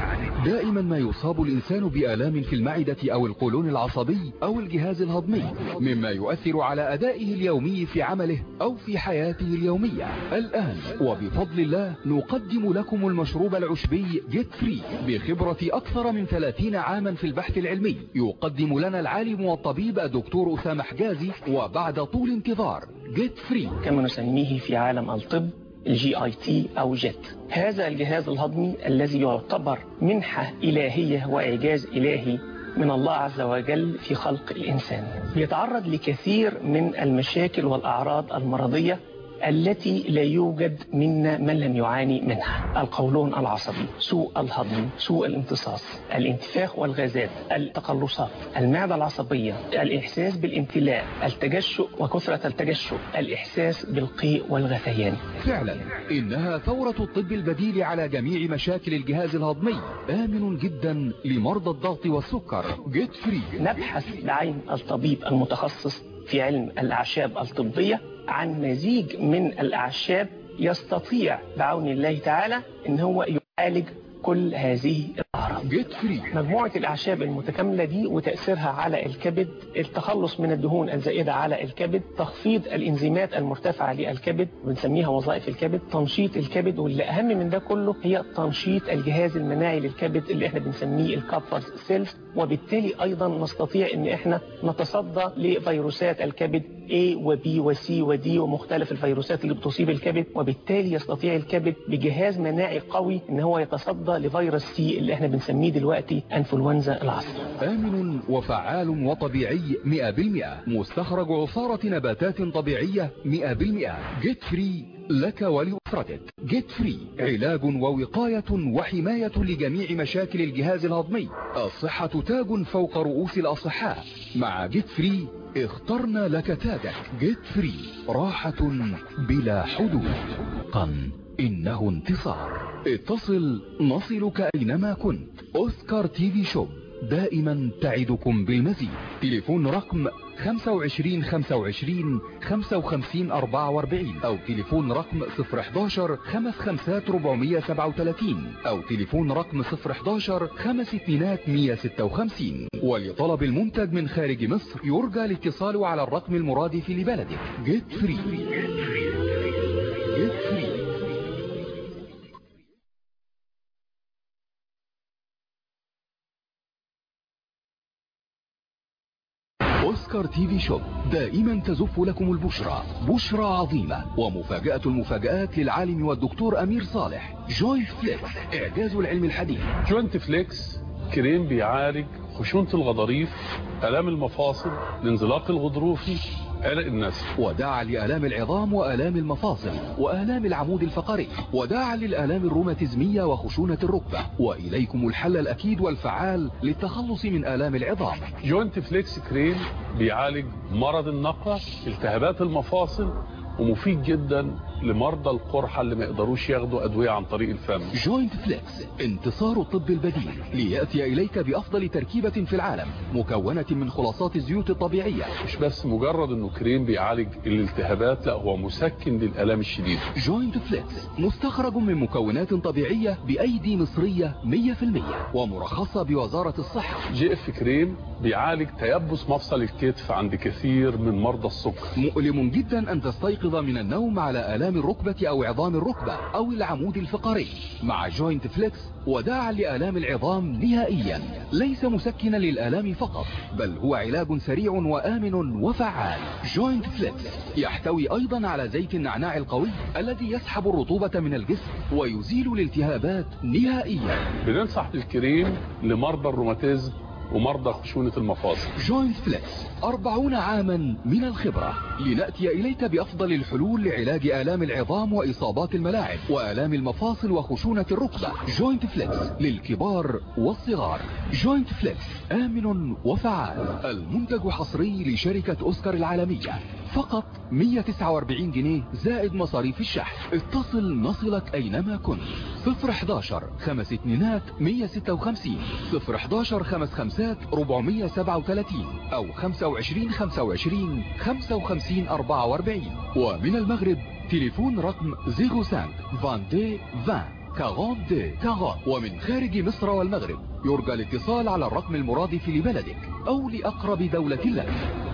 دائما ما يصاب الإنسان بآلام في المعدة أو القولون العصبي أو الجهاز الهضمي مما يؤثر على أدائه اليومي في عمله أو في حياته اليومية الآن وبفضل الله نقدم لكم المشروب العشبي جيت فري بخبرة أكثر من 30 عاما في البحث العلمي يقدم لنا العالم والطبيب الدكتور أسامة حجازي وبعد طول انتظار جيت فري كما نسميه في عالم الطب الجي اي تي او جيت هذا الجهاز الهضمي الذي يعتبر منحة إلهية وإعجاز إلهي من الله عز وجل في خلق الإنسان يتعرض لكثير من المشاكل والأعراض المرضية التي لا يوجد منا من لم يعاني منها القولون العصبي سوء الهضم سوء الامتصاص الانتفاخ والغازات التقلصات المعدة العصبية الإحساس بالامتلاء التجشؤ وكثرة التجشؤ الإحساس بالقيء والغثيان فعلا إنها ثورة الطب البديل على جميع مشاكل الجهاز الهضمي آمن جدا لمرضى الضغط والسكر جيت فري نبحث بعين الطبيب المتخصص في علم الأعشاب الطبية عن مزيج من الأعشاب يستطيع بعون الله تعالى ان هو يعالج كل هذه الأعراض جيت فري مجموعة الأعشاب المتكاملة دي وتأثيرها على الكبد التخلص من الدهون الزائدة على الكبد تخفيض الإنزيمات المرتفعة للكبد بنسميها وظائف الكبد تنشيط الكبد واللي أهم من ده كله هي تنشيط الجهاز المناعي للكبد اللي احنا بنسميه الكابفرز سيلز وبالتالي أيضا نستطيع ان احنا نتصدى لفيروسات الكبد A و B و C و D ومختلف الفيروسات اللي بتصيب الكبد وبالتالي يستطيع الكبد بجهاز مناعي قوي ان هو يتصدى لفيروس سي اللي احنا بنسميه دلوقتي انفلونزا العصر آمن وفعال وطبيعي 100% مستخرج عصارة نباتات طبيعية 100% جيت فري لك ولأسرتك جيت فري علاج ووقاية وحماية لجميع مشاكل الجهاز الهضمي الصحة تاج فوق رؤوس الأصحاء مع جيت فري اخترنا لك تاجك جيت فري راحة بلا حدود قن إنه انتصار اتصل نصلك أينما كنت أوسكار تي في شوب دائما تعدكم بالمزيد تليفون رقم 25 25 55 44 أو تليفون رقم 011 55 437 أو تليفون رقم 011 5 2 156 ولطلب المنتج من خارج مصر يرجى الاتصال على الرقم المرادف لبلدك جيت فري جيت فري أوسكار تي في شوب دائما تزف لكم البشرى بشرى عظيمة ومفاجأة المفاجآت للعالم والدكتور أمير صالح جوي فليكس إعجاز العلم الحديث جوينت فليكس كريم بيعالج خشونة الغضاريف آلام المفاصل الانزلاق الغضروفي عرق النسل وداعا لآلام العظام وآلام المفاصل وآلام العمود الفقري وداعا للآلام الروماتيزمية وخشونة الركبة وإليكم الحل الأكيد والفعال للتخلص من آلام العظام جوينت فليكس كريم بيعالج مرض النقع التهابات المفاصل ومفيد جدا لمرضى القرحة اللي ما يقدروش ياخدوا أدوية عن طريق الفم جوينت فليكس انتصار الطب البديل ليأتي إليك بأفضل تركيبة في العالم مكونة من خلاصات الزيوت الطبيعية مش بس مجرد انه كريم بيعالج الالتهابات لا هو مسكن للآلام الشديدة جوينت فليكس مستخرج من مكونات طبيعية بأيدي مصرية 100% ومرخصة بوزارة الصحة جي اف كريم بيعالج تيبس مفصل الكتف عند كثير من مرضى السكر مؤلم جدا أن تستيقظ من النوم على آلام الركبة أو عظام الركبة أو العمود الفقري مع جوينت فليكس وداعا لآلام العظام نهائيا ليس مسكنا للآلام فقط بل هو علاج سريع وآمن وفعال جوينت فليكس يحتوي أيضا على زيت النعناع القوي الذي يسحب الرطوبة من الجسم ويزيل الالتهابات نهائيا بننصح بالكريم لمرضى الروماتيزم ومرضى خشونة المفاصل جوينت فليكس أربعون عاما من الخبرة لنأتي إليك بأفضل الحلول لعلاج آلام العظام وإصابات الملاعب وآلام المفاصل وخشونة الركبة جوينت فليكس للكبار والصغار جوينت فليكس آمن وفعال المنتج حصري لشركة أوسكار العالمية فقط 149 جنيه زائد مصاريف الشحن اتصل نصلك أينما كنت 011 خمس اتنينات 156 011 خمس خمسات 437 أو 25 25 55 44 ومن المغرب تليفون رقم 05 22 20 42 40 ومن خارج مصر والمغرب يرجى الاتصال على الرقم المرادف لبلدك أو لأقرب دولة لك